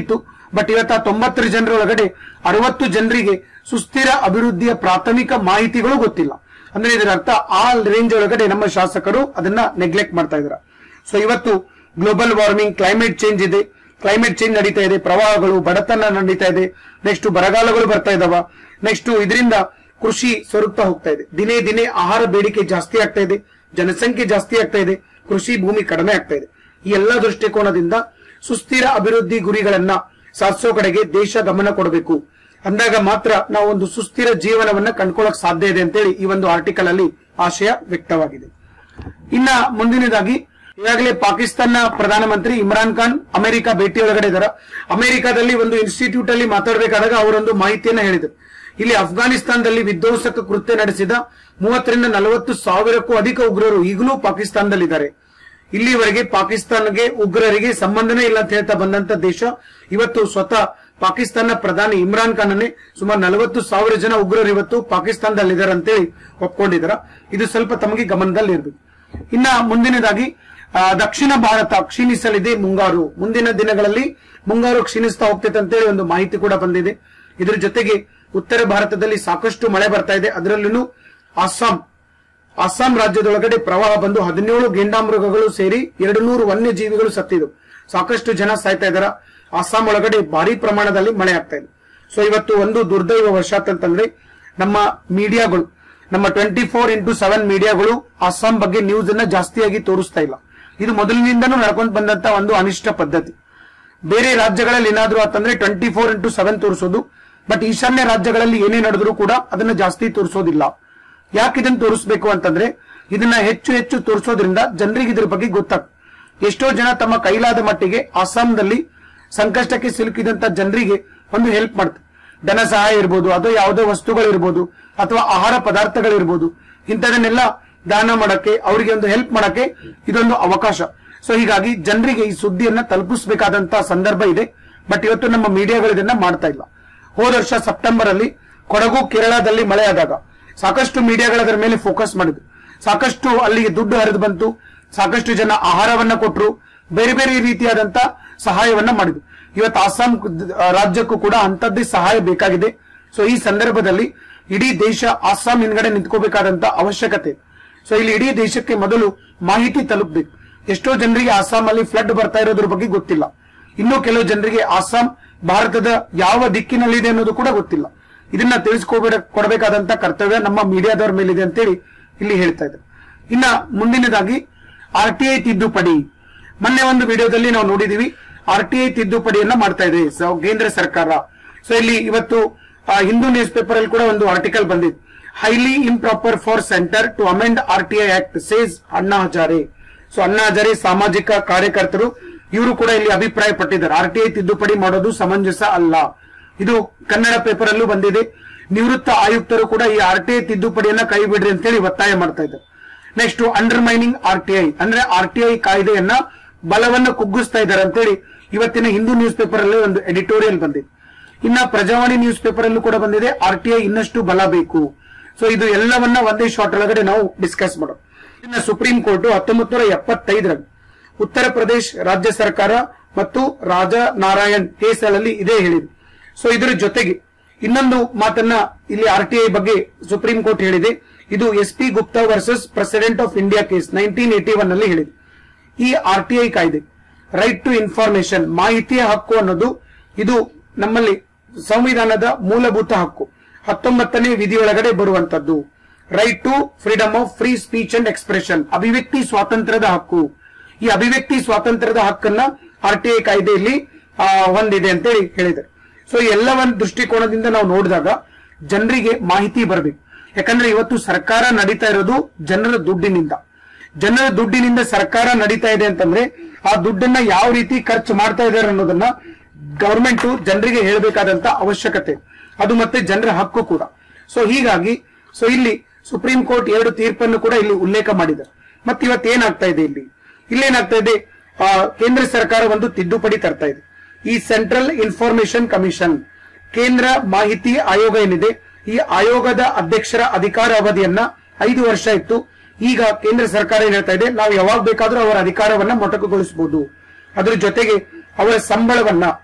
ಬಟ್ ಇವತ್ತು ಆ ತೊಂಬತ್ತರ ಜನರ ಒಳಗಡೆ ಅರವತ್ತು ಜನರಿಗೆ ಸುಸ್ಥಿರ ಅಭಿವೃದ್ಧಿಯ ಪ್ರಾಥಮಿಕ ಮಾಹಿತಿಗಳು ಗೊತ್ತಿಲ್ಲ ಅಂದ್ರೆ ಇದರ ಅರ್ಥ ಆ ರೇಂಜ್ ಒಳಗಡೆ ನಮ್ಮ ಶಾಸಕರು ಅದನ್ನ ನೆಗ್ಲೆಕ್ಟ್ ಮಾಡ್ತಾ ಇದ್ದಾರೆ ಸೊ ಇವತ್ತು ಗ್ಲೋಬಲ್ ವಾರ್ಮಿಂಗ್ ಕ್ಲೈಮೇಟ್ ಚೇಂಜ್ ಇದೆ ಕ್ಲೈಮೇಟ್ ಚೇಂಜ್ ನಡೀತಾ ಇದೆ ಪ್ರವಾಹಗಳು ಬಡತನ ನಡೀತಾ ಇದೆ ನೆಕ್ಸ್ಟ್ ಬರಗಾಲಗಳು ಬರ್ತಾ ಇದಾವ ನೆಕ್ಸ್ಟ್ ಇದರಿಂದ ಕೃಷಿ ಸ್ವರೂಪ ಹೋಗ್ತಾ ಇದೆ ದಿನೇ ದಿನೇ ಆಹಾರ ಬೇಡಿಕೆ ಜಾಸ್ತಿ ಆಗ್ತಾ ಇದೆ ಜನಸಂಖ್ಯೆ ಜಾಸ್ತಿ ಆಗ್ತಾ ಇದೆ ಕೃಷಿ ಭೂಮಿ ಕಡಿಮೆ ಆಗ್ತಾ ಇದೆ ಈ ಎಲ್ಲಾ ದೃಷ್ಟಿಕೋನದಿಂದ ಸುಸ್ಥಿರ ಅಭಿವೃದ್ಧಿ ಗುರಿಗಳನ್ನ ಸಾಧಿಸೋ ಕಡೆಗೆ ದೇಶ ಗಮನ ಕೊಡಬೇಕು ಅಂದಾಗ ಮಾತ್ರ ನಾವು ಒಂದು ಸುಸ್ಥಿರ ಜೀವನವನ್ನ ಕಂಡ್ಕೊಳ್ಳಕ್ ಸಾಧ್ಯ ಇದೆ ಅಂತೇಳಿ ಈ ಒಂದು ಆರ್ಟಿಕಲ್ ಅಲ್ಲಿ ಆಶಯ ವ್ಯಕ್ತವಾಗಿದೆ ಇನ್ನ ಮುಂದಿನದಾಗಿ ಈಗಾಗಲೇ ಪಾಕಿಸ್ತಾನ ಪ್ರಧಾನಮಂತ್ರಿ ಇಮ್ರಾನ್ ಖಾನ್ ಅಮೆರಿಕ ಭೇಟಿ ಒಳಗಡೆ ಇದಾರ ಅಮೆರಿಕಾದಲ್ಲಿ ಒಂದು ಇನ್ಸ್ಟಿಟ್ಯೂಟ್ ಅಲ್ಲಿ ಮಾತಾಡಬೇಕಾದಾಗ ಅವರೊಂದು ಮಾಹಿತಿಯನ್ನ ಹೇಳಿದರು ಇಲ್ಲಿ ಅಫ್ಘಾನಿಸ್ತಾನದಲ್ಲಿ ವಿಧ್ವಂಸಕ ಕೃತ್ಯ ನಡೆಸಿದ ಮೂವತ್ತರಿಂದ ನಲವತ್ತು ಸಾವಿರಕ್ಕೂ ಅಧಿಕ ಉಗ್ರರು ಈಗಲೂ ಪಾಕಿಸ್ತಾನದಲ್ಲಿದ್ದಾರೆ ಇಲ್ಲಿವರೆಗೆ ಪಾಕಿಸ್ತಾನ್ಗೆ ಉಗ್ರರಿಗೆ ಸಂಬಂಧನೇ ಇಲ್ಲ ಅಂತ ಹೇಳ್ತಾ ಬಂದಂತ ದೇಶ ಇವತ್ತು ಸ್ವತಃ ಪಾಕಿಸ್ತಾನ ಪ್ರಧಾನಿ ಇಮ್ರಾನ್ ಖಾನ್ ಅನ್ನೇ ಸುಮಾರು ನಲವತ್ತು ಸಾವಿರ ಜನ ಉಗ್ರರು ಇವತ್ತು ಪಾಕಿಸ್ತಾನದಲ್ಲಿದ್ದಾರೆ ಅಂತೇಳಿ ಒಪ್ಕೊಂಡಿದಾರ ಇದು ಸ್ವಲ್ಪ ತಮಗೆ ಗಮನದಲ್ಲಿ ಇರಬೇಕು ಇನ್ನ ಮುಂದಿನದಾಗಿ ಆ, ದಕ್ಷಿಣ ಭಾರತ ಕ್ಷೀಣಿಸಲಿದೆ ಮುಂಗಾರು ಮುಂದಿನ ದಿನಗಳಲ್ಲಿ ಮುಂಗಾರು ಕ್ಷೀಣಿಸ್ತಾ ಹೋಗ್ತೈತೆ ಅಂತೇಳಿ ಒಂದು ಮಾಹಿತಿ ಕೂಡ ಬಂದಿದೆ ಇದ್ರ ಜೊತೆಗೆ ಉತ್ತರ ಭಾರತದಲ್ಲಿ ಸಾಕಷ್ಟು ಮಳೆ ಬರ್ತಾ ಇದೆ ಅದರಲ್ಲೂ ಅಸ್ಸಾಂ ಅಸ್ಸಾಂ ರಾಜ್ಯದೊಳಗಡೆ ಪ್ರವಾಹ ಬಂದು ಹದಿನೇಳು ಗೆಂಡಾಮೃಗಗಳು ಸೇರಿ ಎರಡು ನೂರು ವನ್ಯಜೀವಿಗಳು ಸತ್ತಿದ್ದು ಸಾಕಷ್ಟು ಜನ ಸಾಯ್ತಾ ಇದಾರ ಅಸ್ಸಾಂ ಒಳಗಡೆ ಭಾರಿ ಪ್ರಮಾಣದಲ್ಲಿ ಮಳೆ ಆಗ್ತಾ ಇದೆ ಸೊ ಇವತ್ತು ಒಂದು ದುರ್ದೈವ ವಶಾತ್ ಅಂತಂದ್ರೆ ನಮ್ಮ ಮೀಡಿಯಾಗಳು ನಮ್ಮ ಟ್ವೆಂಟಿ ಫೋರ್ ಇಂಟು ಸೆವೆನ್ ಮೀಡಿಯಾಗಳು ಅಸ್ಸಾಂ ಬಗ್ಗೆ ನ್ಯೂಸ್ ಅನ್ನ ಜಾಸ್ತಿಯಾಗಿ ತೋರಿಸ್ತಾ ಇಲ್ಲ ಇದು ಮೊದಲಿನಿಂದನೂ ನಡ್ಕೊಂಡು ಬಂದಂತ ಒಂದು ಅನಿಷ್ಟ ಪದ್ಧತಿ ಬೇರೆ ರಾಜ್ಯಗಳಲ್ಲಿ ಏನಾದ್ರು ಅಂತಂದ್ರೆ ಟ್ವೆಂಟಿ ಫೋರ್ ಇಂಟು ಸೆವೆನ್ ತೋರಿಸೋದು ಬಟ್ ಈಶಾನ್ಯ ರಾಜ್ಯಗಳಲ್ಲಿ ಏನೇ ನಡೆದ್ರು ಕೂಡ ಅದನ್ನ ಜಾಸ್ತಿ ತೋರಿಸೋದಿಲ್ಲ ಯಾಕೆ ಇದನ್ನ ತೋರಿಸಬೇಕು ಅಂತಂದ್ರೆ ಇದನ್ನ ಹೆಚ್ಚು ಹೆಚ್ಚು ತೋರಿಸೋದ್ರಿಂದ ಜನರಿಗೆ ಇದ್ರ ಬಗ್ಗೆ ಗೊತ್ತಾಗ್ತದೆ ಎಷ್ಟೋ ಜನ ತಮ್ಮ ಕೈಲಾದ ಮಟ್ಟಿಗೆ ಅಸ್ಸಾಂನಲ್ಲಿ ಸಂಕಷ್ಟಕ್ಕೆ ಸಿಲುಕಿದಂತ ಜನರಿಗೆ ಒಂದು ಹೆಲ್ಪ್ ಮಾಡ್ತಾರೆ ಧನ ಸಹಾಯ ಇರ್ಬೋದು ಅಥವಾ ಯಾವುದೋ ವಸ್ತುಗಳಿರ್ಬೋದು ಅಥವಾ ಆಹಾರ ಪದಾರ್ಥಗಳಿರ್ಬೋದು ಇಂಥದನ್ನೆಲ್ಲ ದಾನ ಮಾಡಕ್ಕೆ ಅವರಿಗೆ ಒಂದು ಹೆಲ್ಪ್ ಮಾಡಕ್ಕೆ ಇದೊಂದು ಅವಕಾಶ ಸೊ ಹೀಗಾಗಿ ಜನರಿಗೆ ಈ ಸುದ್ದಿಯನ್ನ ತಲುಪಿಸಬೇಕಾದಂತ ಸಂದರ್ಭ ಇದೆ ಬಟ್ ಇವತ್ತು ನಮ್ಮ ಮೀಡಿಯಾಗಳು ಇದನ್ನ ಮಾಡ್ತಾ ಇಲ್ಲ ಹೋದ ವರ್ಷ ಸೆಪ್ಟೆಂಬರ್ ಅಲ್ಲಿ ಕೊಡಗು ಕೇರಳದಲ್ಲಿ ಮಳೆ ಆದಾಗ ಸಾಕಷ್ಟು ಮೀಡಿಯಾಗಳ ಅದರ ಮೇಲೆ ಫೋಕಸ್ ಮಾಡಿದ್ರು ಸಾಕಷ್ಟು ಅಲ್ಲಿಗೆ ದುಡ್ಡು ಹರಿದು ಬಂತು ಸಾಕಷ್ಟು ಜನ ಆಹಾರವನ್ನ ಕೊಟ್ಟರು ಬೇರೆ ಬೇರೆ ರೀತಿಯಾದಂತ ಸಹಾಯವನ್ನ ಮಾಡಿದ್ರು ಇವತ್ತು ಅಸ್ಸಾಂ ಆ, ರಾಜ್ಯಕ್ಕೂ ಕೂಡ ಅಂತದ್ದೇ ಸಹಾಯ ಬೇಕಾಗಿದೆ ಸೊ ಈ ಸಂದರ್ಭದಲ್ಲಿ ಇಡೀ ದೇಶ ಅಸ್ಸಾಂ ಹಿಂದ್ಗಡೆ ನಿಂತ್ಕೋಬೇಕಾದಂತ ಅವಶ್ಯಕತೆ ಇದೆ ಸೊ ಇಲ್ಲಿ ಇಡೀ ದೇಶಕ್ಕೆ ಮೊದಲು ಮಾಹಿತಿ ತಲುಪಬೇಕು ಎಷ್ಟೋ ಜನರಿಗೆ ಅಸ್ಸಾಂ ಅಲ್ಲಿ ಫ್ಲಡ್ ಬರ್ತಾ ಇರೋದ್ರ ಬಗ್ಗೆ ಗೊತ್ತಿಲ್ಲ ಇನ್ನು ಕೆಲವು ಜನರಿಗೆ ಅಸ್ಸಾಂ ಭಾರತದ ಯಾವ ದಿಕ್ಕಿನಲ್ಲಿದೆ ಅನ್ನೋದು ಕೂಡ ಗೊತ್ತಿಲ್ಲ ಇದನ್ನ ತಿಳಿಸ್ಕೊಬೇಡ ಕೊಡಬೇಕಾದಂತ ಕರ್ತವ್ಯ ನಮ್ಮ ಮೀಡಿಯಾದವ್ರ ಮೇಲಿದೆ ಅಂತೇಳಿ ಇಲ್ಲಿ ಹೇಳ್ತಾ ಇದ್ದಾರೆ ಇನ್ನ ಮುಂದಿನದಾಗಿ ಆರ್ ಟಿ ಐ ತಿದ್ದುಪಡಿ ಮೊನ್ನೆ ಒಂದು ವಿಡಿಯೋದಲ್ಲಿ ನಾವು ನೋಡಿದೀವಿ ಆರ್ ಟಿ ಐ ತಿದ್ದುಪಡಿಯನ್ನ ಮಾಡ್ತಾ ಇದೆ ಸೊ ಕೇಂದ್ರ ಸರ್ಕಾರ ಸೊ ಇಲ್ಲಿ ಇವತ್ತು ಆ, ಹಿಂದೂ ನ್ಯೂಸ್ ಪೇಪರ್ ಅಲ್ಲಿ ಕೂಡ ಒಂದು ಆರ್ಟಿಕಲ್ ಬಂದಿದೆ highly improper for centre to amend R T I act says Anna Hazare so ಅಣ್ಣಾ ಹಜಾರೆ ಸಾಮಾಜಿಕ ಕಾರ್ಯಕರ್ತರು ಇವರು ಕೂಡ ಇಲ್ಲಿ ಅಭಿಪ್ರಾಯ ಪಟ್ಟಿದ್ದಾರೆ ಆರ್ ಟಿ ಐ ತಿದ್ದುಪಡಿ ಮಾಡೋದು ಸಮಂಜಸ ಅಲ್ಲ ಇದು ಕನ್ನಡ ಪೇಪರ್ ಅಲ್ಲೂ ಬಂದಿದೆ ನಿವೃತ್ತ ಆಯುಕ್ತರು ಕೂಡ ಈ ಆರ್ ಟಿ ಐ ತಿದ್ದುಪಡಿಯನ್ನ ಕೈ ಬಿಡ್ರಿ ಅಂತೇಳಿ ಒತ್ತಾಯ ಮಾಡ್ತಾ ಇದ್ದಾರೆ next under mining R T I ಅಂದ್ರೆ ಆರ್ ಟಿ ಐ ಕಾಯ್ದೆಯನ್ನ ಬಲವನ್ನ ಕುಗ್ಗಿಸ್ತಾ ಇದ್ದಾರೆ ಅಂತೇಳಿ ಇವತ್ತಿನ ಹಿಂದೂ ನ್ಯೂಸ್ ಪೇಪರ್ ಅಲ್ಲಿ ಒಂದು ಎಡಿಟೋರಿಯಲ್ ಬಂದಿದೆ ಇನ್ನ ಪ್ರಜಾವಾಣಿ ನ್ಯೂಸ್ ಪೇಪರ್ ಅಲ್ಲೂ ಕೂಡ ಬಂದಿದೆ ಆರ್ ಟಿ ಐ ಇನ್ನಷ್ಟು ಬಲ ಬೇಕು ಸೊ ಇದು ಎಲ್ಲವನ್ನ ಒಂದೇ ಶಾರ್ಟ್ ಒಳಗಡೆ ನಾವು ಡಿಸ್ಕಸ್ ಮಾಡೋಣ ಇನ್ನ ಸುಪ್ರೀಂ ಕೋರ್ಟ್ ಹತ್ತೊಂಬತ್ತು ನೂರ ಎಪ್ಪತ್ತೈದರಲ್ಲಿ ಉತ್ತರ ಪ್ರದೇಶ್ ರಾಜ್ಯ ಸರ್ಕಾರ ಮತ್ತು ರಾಜ ನಾರಾಯಣ್ ಕೇಸ್ಗಳಲ್ಲಿ ಇದೇ ಹೇಳಿದೆ ಸೊ ಇದರ ಜೊತೆಗೆ ಇನ್ನೊಂದು ಮಾತನ್ನ ಇಲ್ಲಿ ಆರ್ ಟಿ ಐ ಬಗ್ಗೆ ಸುಪ್ರೀಂ ಕೋರ್ಟ್ ಹೇಳಿದೆ ಇದು S P Gupta versus president of India case nineteen eighty one ನಲ್ಲಿ ಹೇಳಿದೆ ಈ ಆರ್ ಟಿ ಐ ಕಾಯ್ದೆ ರೈಟ್ ಟು ಇನ್ಫಾರ್ಮೇಶನ್ ಮಾಹಿತಿಯ ಹಕ್ಕು ಅನ್ನೋದು ಇದು ನಮ್ಮಲ್ಲಿ ಸಂವಿಧಾನದ ಮೂಲಭೂತ ಹಕ್ಕು ಹತ್ತೊಂಬತ್ತನೇ ವಿಧಿಯೊಳಗಡೆ ಬರುವಂತದ್ದು right to freedom of free speech and expression ಅಭಿವ್ಯಕ್ತಿ ಸ್ವಾತಂತ್ರ್ಯದ ಹಕ್ಕು ಈ ಅಭಿವ್ಯಕ್ತಿ ಸ್ವಾತಂತ್ರ್ಯದ ಹಕ್ಕನ್ನ ಆರ್ ಟಿ ಐ ಕಾಯ್ದೆಯಲ್ಲಿ ಆ, ಹೊಂದಿದೆ ಅಂತೇಳಿ ಹೇಳಿದ್ದಾರೆ ಸೊ ಎಲ್ಲ ಒಂದು ದೃಷ್ಟಿಕೋನದಿಂದ ನಾವು ನೋಡಿದಾಗ ಜನರಿಗೆ ಮಾಹಿತಿ ಬರಬೇಕು ಯಾಕಂದ್ರೆ ಇವತ್ತು ಸರ್ಕಾರ ನಡೀತಾ ಇರೋದು ಜನರ ದುಡ್ಡಿನಿಂದ ಜನರ ದುಡ್ಡಿನಿಂದ ಸರ್ಕಾರ ನಡೀತಾ ಇದೆ ಅಂತಂದ್ರೆ ಆ ದುಡ್ಡನ್ನ ಯಾವ ರೀತಿ ಖರ್ಚು ಮಾಡ್ತಾ ಇದ್ದಾರೆ ಅನ್ನೋದನ್ನ ಗವರ್ಮೆಂಟ್ ಜನರಿಗೆ ಹೇಳಬೇಕಾದಂತ ಅವಶ್ಯಕತೆ ಅದು ಮತ್ತೆ ಜನರ ಹಕ್ಕು ಕೂಡ ಸೊ ಹೀಗಾಗಿ ಸೊ ಇಲ್ಲಿ ಸುಪ್ರೀಂ ಕೋರ್ಟ್ ಎರಡು ತೀರ್ಪನ್ನು ಕೂಡ ಇಲ್ಲಿ ಉಲ್ಲೇಖ ಮಾಡಿದೆ ಮತ್ತೆ ಇವತ್ತು ಏನಾಗ್ತಾ ಇದೆ ಇಲ್ಲಿ ಇಲ್ಲೇನಾಗ್ತಾ ಇದೆ ಆ, ಕೇಂದ್ರ ಸರ್ಕಾರ ಒಂದು ತಿದ್ದುಪಡಿ ತರ್ತಾ ಇದೆ ಈ ಸೆಂಟ್ರಲ್ ಇನ್ಫಾರ್ಮೇಶನ್ ಕಮಿಷನ್ ಕೇಂದ್ರ ಮಾಹಿತಿ ಆಯೋಗ ಏನಿದೆ ಈ ಆಯೋಗದ ಅಧ್ಯಕ್ಷರ ಅಧಿಕಾರ ಅವಧಿಯನ್ನ ಐದು ವರ್ಷ ಇತ್ತು ಈಗ ಕೇಂದ್ರ ಸರ್ಕಾರ ಏನ್ ಹೇಳ್ತಾ ಇದೆ ನಾವು ಯಾವಾಗ ಬೇಕಾದ್ರೂ ಅವರ ಅಧಿಕಾರವನ್ನ ಮೊಟಕುಗೊಳಿಸಬಹುದು ಅದ್ರ ಜೊತೆಗೆ ಅವರ ಸಂಬಳವನ್ನ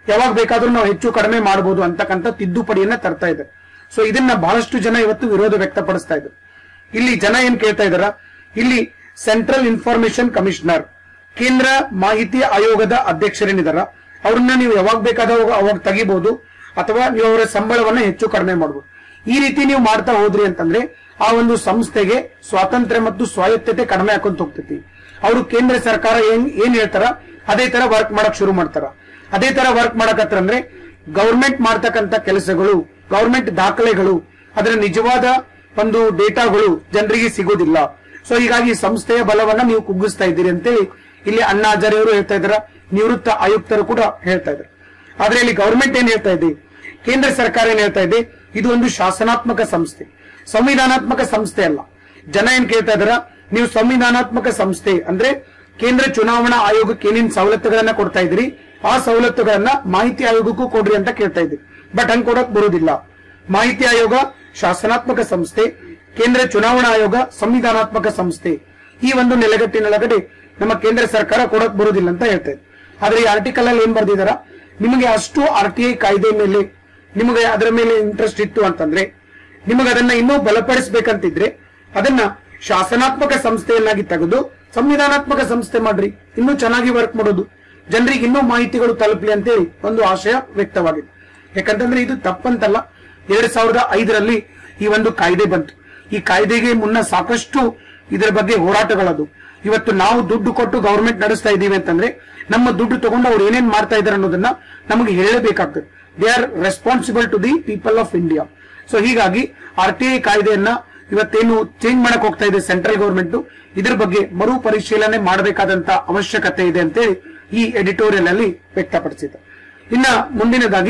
ಯಾವಾಗ ಬೇಕಾದ್ರೂ ನಾವು ಹೆಚ್ಚು ಕಡಿಮೆ ಮಾಡಬಹುದು ಅಂತಕ್ಕಂಥ ತಿದ್ದುಪಡಿಯನ್ನ ತರ್ತಾ ಇದೆ ಸೊ ಇದನ್ನ ಬಹಳಷ್ಟು ಜನ ಇವತ್ತು ವಿರೋಧ ವ್ಯಕ್ತಪಡಿಸ್ತಾ ಇದ್ದಾರೆ ಇಲ್ಲಿ ಜನ ಏನ್ ಕೇಳ್ತಾ ಇದಾರ ಇಲ್ಲಿ ಸೆಂಟ್ರಲ್ ಇನ್ಫಾರ್ಮೇಶನ್ ಕಮಿಷನರ್ ಕೇಂದ್ರ ಮಾಹಿತಿ ಆಯೋಗದ ಅಧ್ಯಕ್ಷರೇನಿದಾರ ಅವ್ರನ್ನ ನೀವು ಯಾವಾಗ ಬೇಕಾದಾಗ ಅವಾಗ ತೆಗಿಬಹುದು ಅಥವಾ ನೀವು ಅವರ ಸಂಬಳವನ್ನ ಹೆಚ್ಚು ಕಡಿಮೆ ಮಾಡಬಹುದು ಈ ರೀತಿ ನೀವು ಮಾಡ್ತಾ ಹೋದ್ರಿ ಅಂತಂದ್ರೆ ಆ ಒಂದು ಸಂಸ್ಥೆಗೆ ಸ್ವಾತಂತ್ರ್ಯ ಮತ್ತು ಸ್ವಾಯತ್ತತೆ ಕಡಿಮೆ ಹಾಕೊಂತ ಹೋಗ್ತೈತಿ ಅವರು ಕೇಂದ್ರ ಸರ್ಕಾರ ಏನ್ ಏನ್ ಹೇಳ್ತಾರ ಅದೇ ತರ ವರ್ಕ್ ಮಾಡಕ್ ಶುರು ಮಾಡ್ತಾರ ಅದೇ ತರ ವರ್ಕ್ ಮಾಡಕತ್ರ ಅಂದ್ರೆ ಗವರ್ಮೆಂಟ್ ಮಾಡ್ತಕ್ಕಂತ ಕೆಲಸಗಳು ಗವರ್ಮೆಂಟ್ ದಾಖಲೆಗಳು ಅದರ ನಿಜವಾದ ಒಂದು ಡೇಟಾಗಳು ಜನರಿಗೆ ಸಿಗೋದಿಲ್ಲ ಸೊ ಹೀಗಾಗಿ ಸಂಸ್ಥೆಯ ಬಲವನ್ನ ನೀವು ಕುಗ್ಗಿಸ್ತಾ ಇದ್ದೀರಿ ಅಂತೇಳಿ ಇಲ್ಲಿ ಅಣ್ಣಾ ಹಜಾರೆ ಅವರು ಹೇಳ್ತಾ ಇದಾರ ನಿವೃತ್ತ ಆಯುಕ್ತರು ಕೂಡ ಹೇಳ್ತಾ ಇದ್ದಾರೆ ಆದ್ರೆ ಇಲ್ಲಿ ಗವರ್ಮೆಂಟ್ ಏನ್ ಹೇಳ್ತಾ ಇದೆ ಕೇಂದ್ರ ಸರ್ಕಾರ ಏನ್ ಹೇಳ್ತಾ ಇದೆ ಇದು ಒಂದು ಶಾಸನಾತ್ಮಕ ಸಂಸ್ಥೆ ಸಂವಿಧಾನಾತ್ಮಕ ಸಂಸ್ಥೆ ಅಲ್ಲ ಜನ ಏನ್ ಕೇಳ್ತಾ ಇದಾರ ನೀವು ಸಂವಿಧಾನಾತ್ಮಕ ಸಂಸ್ಥೆ ಅಂದ್ರೆ ಕೇಂದ್ರ ಚುನಾವಣಾ ಆಯೋಗಕ್ಕೆ ಏನೇನ್ ಸವಲತ್ತುಗಳನ್ನ ಕೊಡ್ತಾ ಇದ್ರಿ ಆ ಸವಲತ್ತುಗಳನ್ನ ಮಾಹಿತಿ ಆಯೋಗಕ್ಕೂ ಕೊಡ್ರಿ ಅಂತ ಕೇಳ್ತಾ ಇದ್ರಿ ಬಟ್ ಹಂಗ್ ಕೊಡಕ್ ಬರುವುದಿಲ್ಲ ಮಾಹಿತಿ ಆಯೋಗ ಶಾಸನಾತ್ಮಕ ಸಂಸ್ಥೆ ಕೇಂದ್ರ ಚುನಾವಣಾ ಆಯೋಗ ಸಂವಿಧಾನಾತ್ಮಕ ಸಂಸ್ಥೆ ಈ ಒಂದು ನೆಲೆಗಟ್ಟಿನೊಳಗಡೆ ನಮ್ಮ ಕೇಂದ್ರ ಸರ್ಕಾರ ಕೊಡಕ್ ಬರುವುದಿಲ್ಲ ಅಂತ ಹೇಳ್ತಾ ಇದೆ ಆದ್ರೆ ಈ ಆರ್ಟಿಕಲ್ ಅಲ್ಲಿ ಏನ್ ಬರ್ದಿದಾರ ನಿಮಗೆ ಅಷ್ಟು ಆರ್ ಟಿ ಐ ಕಾಯ್ದೆ ಮೇಲೆ ನಿಮಗೆ ಅದರ ಮೇಲೆ ಇಂಟ್ರೆಸ್ಟ್ ಇತ್ತು ಅಂತಂದ್ರೆ ನಿಮಗೆ ಅದನ್ನ ಇನ್ನೂ ಬಲಪಡಿಸಬೇಕಂತಿದ್ರೆ ಅದನ್ನ ಶಾಸನಾತ್ಮಕ ಸಂಸ್ಥೆಯನ್ನಾಗಿ ತೆಗೆದು ಸಂವಿಧಾನಾತ್ಮಕ ಸಂಸ್ಥೆ ಮಾಡ್ರಿ ಇನ್ನೂ ಚೆನ್ನಾಗಿ ವರ್ಕ್ ಮಾಡೋದು ಜನರಿಗೆ ಇನ್ನೂ ಮಾಹಿತಿಗಳು ತಲುಪಲಿ ಅಂತೇಳಿ ಒಂದು ಆಶಯ ವ್ಯಕ್ತವಾಗಿದೆ ಯಾಕಂತಂದ್ರೆ ಇದು ತಪ್ಪಂತಲ್ಲ ಎರಡ್ ಸಾವಿರದ ಐದರಲ್ಲಿ ಈ ಒಂದು ಕಾಯ್ದೆ ಬಂತು ಈ ಕಾಯ್ದೆಗೆ ಮುನ್ನ ಸಾಕಷ್ಟು ಇದರ ಬಗ್ಗೆ ಹೋರಾಟಗಳದು ಇವತ್ತು ನಾವು ದುಡ್ಡು ಕೊಟ್ಟು ಗವರ್ಮೆಂಟ್ ನಡೆಸ್ತಾ ಇದ್ದೀವಿ ಅಂತಂದ್ರೆ ನಮ್ಮ ದುಡ್ಡು ತಗೊಂಡು ಅವ್ರು ಏನೇನ್ ಮಾಡ್ತಾ ಇದಾರೆ ಅನ್ನೋದನ್ನ ನಮಗೆ ಹೇಳಬೇಕಾಗ್ತದೆ they are responsible to the people of India so ಹೀಗಾಗಿ ಆರ್ ಟಿ ಐ ಕಾಯ್ದೆಯನ್ನ ಇವತ್ತೇನು ಚೇಂಜ್ ಮಾಡಕ್ ಹೋಗ್ತಾ ಇದೆ ಸೆಂಟ್ರಲ್ ಗವರ್ಮೆಂಟ್ ಇದ್ರ ಬಗ್ಗೆ ಮರು ಪರಿಶೀಲನೆ ಮಾಡಬೇಕಾದಂತ ಅವಶ್ಯಕತೆ ಇದೆ ಅಂತೇಳಿ ಈ ಎಡಿಟೋರಿಯಲ್ ಅಲ್ಲಿ ವ್ಯಕ್ತಪಡಿಸಿದೆ ಇನ್ನ ಮುಂದಿನದಾಗಿ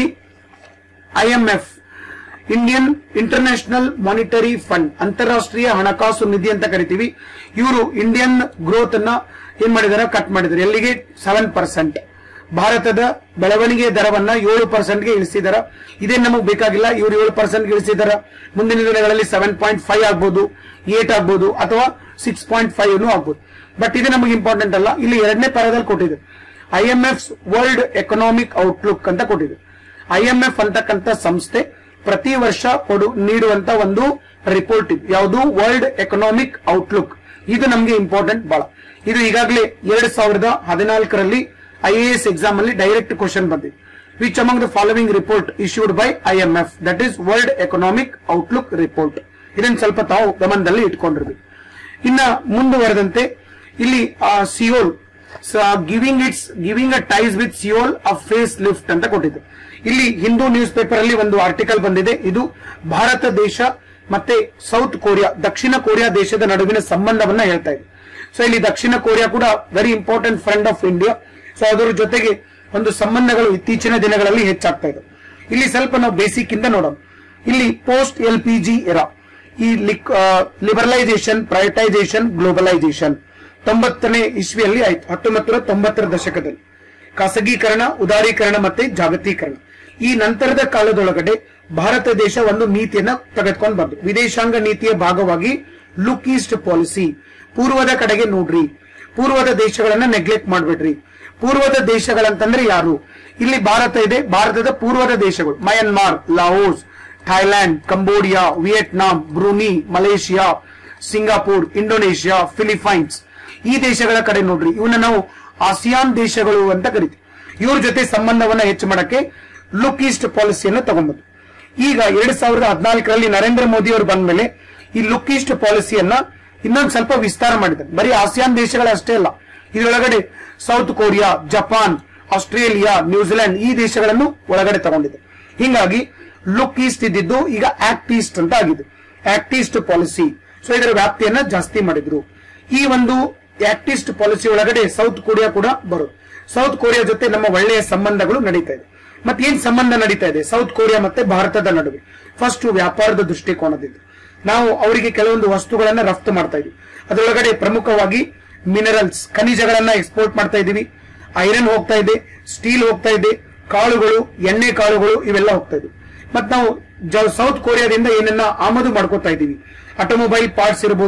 IMF Indian international monetary fund ಅಂತಾರಾಷ್ಟ್ರೀಯ ಹಣಕಾಸು ನಿಧಿ ಅಂತ ಕರಿತೀವಿ ಇವರು ಇಂಡಿಯನ್ ಗ್ರೋತ್ ಅನ್ನ ಏನ್ ಮಾಡಿದಾರೆ ಕಟ್ ಮಾಡಿದ್ದಾರೆ ಎಲ್ಲಿಗೆ ಸೆವೆನ್ ಪರ್ಸೆಂಟ್ ಭಾರತದ ಬೆಳವಣಿಗೆ ದರವನ್ನ ಏಳು ಪರ್ಸೆಂಟ್ಗೆ ಇಳಿಸಿದಾರ ಇದೇ ನಮಗೆ ಬೇಕಾಗಿಲ್ಲ ಇವರು ಏಳು ಪರ್ಸೆಂಟ್ ಇಳಿಸಿದಾರ ಮುಂದಿನ ದಿನಗಳಲ್ಲಿ ಸೆವೆನ್ ಪಾಯಿಂಟ್ ಫೈವ್ ಆಗ್ಬೋದು ಏಟ್ ಆಗ್ಬೋದು ಅಥವಾ ಸಿಕ್ಸ್ ಪಾಯಿಂಟ್ ಫೈವ್ ಆಗ್ಬೋದು ಬಟ್ ಇದು ನಮಗೆ ಇಂಪಾರ್ಟೆಂಟ್ ಅಲ್ಲ ಇಲ್ಲಿ ಎರಡನೇ ಪರದಲ್ಲಿ ಕೊಟ್ಟಿದೆ ಐಎಂಎಫ್ ವರ್ಲ್ಡ್ ಎಕನಾಮಿಕ್ ಔಟ್ಲುಕ್ ಅಂತ ಕೊಟ್ಟಿದೆ ಐಎಂಎಫ್ ಅಂತಕ್ಕಂಥ ಸಂಸ್ಥೆ ಪ್ರತಿ ವರ್ಷ ಕೊಡು ನೀಡುವಂತ ಒಂದು ರಿಪೋರ್ಟ್ ಇದು ಯಾವುದು ವರ್ಲ್ಡ್ ಎಕನಾಮಿಕ್ ಔಟ್ಲುಕ್ ಇದು ನಮಗೆ ಇಂಪಾರ್ಟೆಂಟ್ ಬಹಳ ಇದು ಈಗಾಗಲೇ ಎರಡ್ ಸಾವಿರದ ಹದಿನಾಲ್ಕರಲ್ಲಿ ಐಎಎಸ್ ಎಕ್ಸಾಮ್ ಅಲ್ಲಿ ಡೈರೆಕ್ಟ್ ಕ್ವಶನ್ ಬಂದಿದೆ which among the following report issued by IMF that is world economic outlook report ಇದನ್ನ ಸ್ವಲ್ಪ ತಾವು ಗಮನದಲ್ಲಿ ಇಟ್ಕೊಂಡಿರ್ಬೇಕು ಇನ್ನ ಮುಂದುವರೆದಂತೆ ಇಲ್ಲಿ Seoul giving its giving a ties with Seoul a face lift ಅಂತ ಕೊಟ್ಟಿದೆ ಇಲ್ಲಿ ಹಿಂದೂ ನ್ಯೂಸ್ ಪೇಪರ್ ಅಲ್ಲಿ ಒಂದು ಆರ್ಟಿಕಲ್ ಬಂದಿದೆ ಇದು ಭಾರತ ದೇಶ ಮತ್ತೆ ಸೌತ್ ಕೊರಿಯಾ ದಕ್ಷಿಣ ಕೊರಿಯಾ ದೇಶದ ನಡುವಿನ ಸಂಬಂಧವನ್ನ ಹೇಳ್ತಾ ಇದೆ ಸೊ ಇಲ್ಲಿ ದಕ್ಷಿಣ ಕೊರಿಯಾ ಕೂಡ very important friend of India so ಅದರ ಜೊತೆಗೆ ಒಂದು ಸಂಬಂಧಗಳು ಇತ್ತೀಚಿನ ದಿನಗಳಲ್ಲಿ ಹೆಚ್ಚಾಗ್ತಾ ಇದೆ ಇಲ್ಲಿ ಸ್ವಲ್ಪ ನಾವು ಬೇಸಿಕ್ ಇಂದ ನೋಡೋಣ ಇಲ್ಲಿ post L P G era ಈ ಲಿಬರಲೈಸೇಷನ್ ಪ್ರೈವೇಟೈಸೇಷನ್ ಗ್ಲೋಬಲೈಸೇಷನ್ ತೊಂಬತ್ತನೇ ಇಸ್ವಿಯಲ್ಲಿ ಆಯ್ತು ಹತ್ತೊಂಬತ್ತು ತೊಂಬತ್ತರ ದಶಕದಲ್ಲಿ ಖಾಸಗೀಕರಣ ಉದಾರೀಕರಣ ಮತ್ತೆ ಜಾಗತೀಕರಣ ಈ ನಂತರದ ಕಾಲದೊಳಗಡೆ ಭಾರತ ದೇಶ ಒಂದು ನೀತಿಯನ್ನ ತೆಗೆದುಕೊಂಡು ಬಂತು ವಿದೇಶಾಂಗ ನೀತಿಯ ಭಾಗವಾಗಿ ಲುಕ್ ಈಸ್ಟ್ ಪಾಲಿಸಿ ಪೂರ್ವದ ಕಡೆಗೆ ನೋಡ್ರಿ ಪೂರ್ವದ ದೇಶಗಳನ್ನ ನೆಗ್ಲೆಕ್ಟ್ ಮಾಡ್ಬಿಡ್ರಿ ಪೂರ್ವದ ದೇಶಗಳಂತಂದ್ರೆ ಯಾರು ಇಲ್ಲಿ ಭಾರತ ಇದೆ ಭಾರತದ ಪೂರ್ವದ ದೇಶಗಳು Myanmar Laos Thailand Cambodia Vietnam Brunei Malaysia Singapore Indonesia Philippines ಈ ದೇಶಗಳ ಕಡೆ ನೋಡ್ರಿ ಇವನ್ನ ನಾವು ಆಸಿಯಾನ್ ದೇಶಗಳು ಅಂತ ಕರಿತೀವಿ ಇವ್ರ ಜೊತೆ ಸಂಬಂಧವನ್ನ ಹೆಚ್ಚು ಮಾಡಕ್ಕೆ ಲುಕ್ ಈಸ್ಟ್ ಪಾಲಿಸಿಯನ್ನು ತಗೊಂಡ್ಬಂದು ಈಗ ಎರಡ್ ಸಾವಿರದ ಹದಿನಾಲ್ಕರಲ್ಲಿ ನರೇಂದ್ರ ಮೋದಿ ಅವರು ಬಂದ ಮೇಲೆ ಈ ಲುಕ್ ಈಸ್ಟ್ ಪಾಲಿಸಿಯನ್ನ ಇನ್ನೊಂದು ಸ್ವಲ್ಪ ವಿಸ್ತಾರ ಮಾಡಿದ್ದಾರೆ ಬರೀ ಆಸಿಯಾನ್ ದೇಶಗಳಷ್ಟೇ ಅಲ್ಲ ಇದರೊಳಗಡೆ South Korea Japan Australia New Zealand ಈ ದೇಶಗಳನ್ನು ಒಳಗಡೆ ತಗೊಂಡಿದೆ ಹಿಂಗಾಗಿ ಲುಕ್ ಈಸ್ಟ್ ಇದ್ದಿದ್ದು ಈಗ ಆಕ್ಟ್ ಈಸ್ಟ್ ಅಂತ ಆಗಿದೆ ಆಕ್ಟ್ ಈಸ್ಟ್ ಪಾಲಿಸಿ ಸೊ ಇದರ ವ್ಯಾಪ್ತಿಯನ್ನ ಜಾಸ್ತಿ ಮಾಡಿದ್ರು ಈ ಒಂದು ಆಕ್ಟ್ ಈಸ್ಟ್ ಪಾಲಿಸಿ ಒಳಗಡೆ ಸೌತ್ ಕೊರಿಯಾ ಕೂಡ ಬರುತ್ತೆ ಸೌತ್ ಕೊರಿಯಾ ಜೊತೆ ನಮ್ಮ ಒಳ್ಳೆಯ ಸಂಬಂಧಗಳು ನಡೀತಾ ಇದೆ ಮತ್ತೆ ಏನ್ ಸಂಬಂಧ ನಡೀತಾ ಇದೆ ಸೌತ್ ಕೊರಿಯಾ ಮತ್ತೆ ಭಾರತದ ನಡುವೆ ಫಸ್ಟ್ ವ್ಯಾಪಾರದ ದೃಷ್ಟಿಕೋನದಿಂದ ನಾವು ಅವರಿಗೆ ಕೆಲವೊಂದು ವಸ್ತುಗಳನ್ನ ರಫ್ತು ಮಾಡ್ತಾ ಇದೀವಿ ಅದರೊಳಗಡೆ ಪ್ರಮುಖವಾಗಿ ಮಿನರಲ್ಸ್ ಖನಿಜಗಳನ್ನ ಎಕ್ಸ್ಪೋರ್ಟ್ ಮಾಡ್ತಾ ಇದೀವಿ ಐರನ್ ಹೋಗ್ತಾ ಇದೆ ಸ್ಟೀಲ್ ಹೋಗ್ತಾ ಇದೆ ಕಾಳುಗಳು ಎಣ್ಣೆ ಕಾಳುಗಳು ಇವೆಲ್ಲ ಹೋಗ್ತಾ ಇದೆ ಮತ್ತೆ ನಾವು ಜ- ಸೌತ್ ಕೊರಿಯಾದಿಂದ ಏನನ್ನ ಆಮದು ಮಾಡ್ಕೋತಾ ಇದೀವಿ ಆಟೋಮೊಬೈಲ್ ಪಾರ್ಟ್ಸ್ ಇರಬಹುದು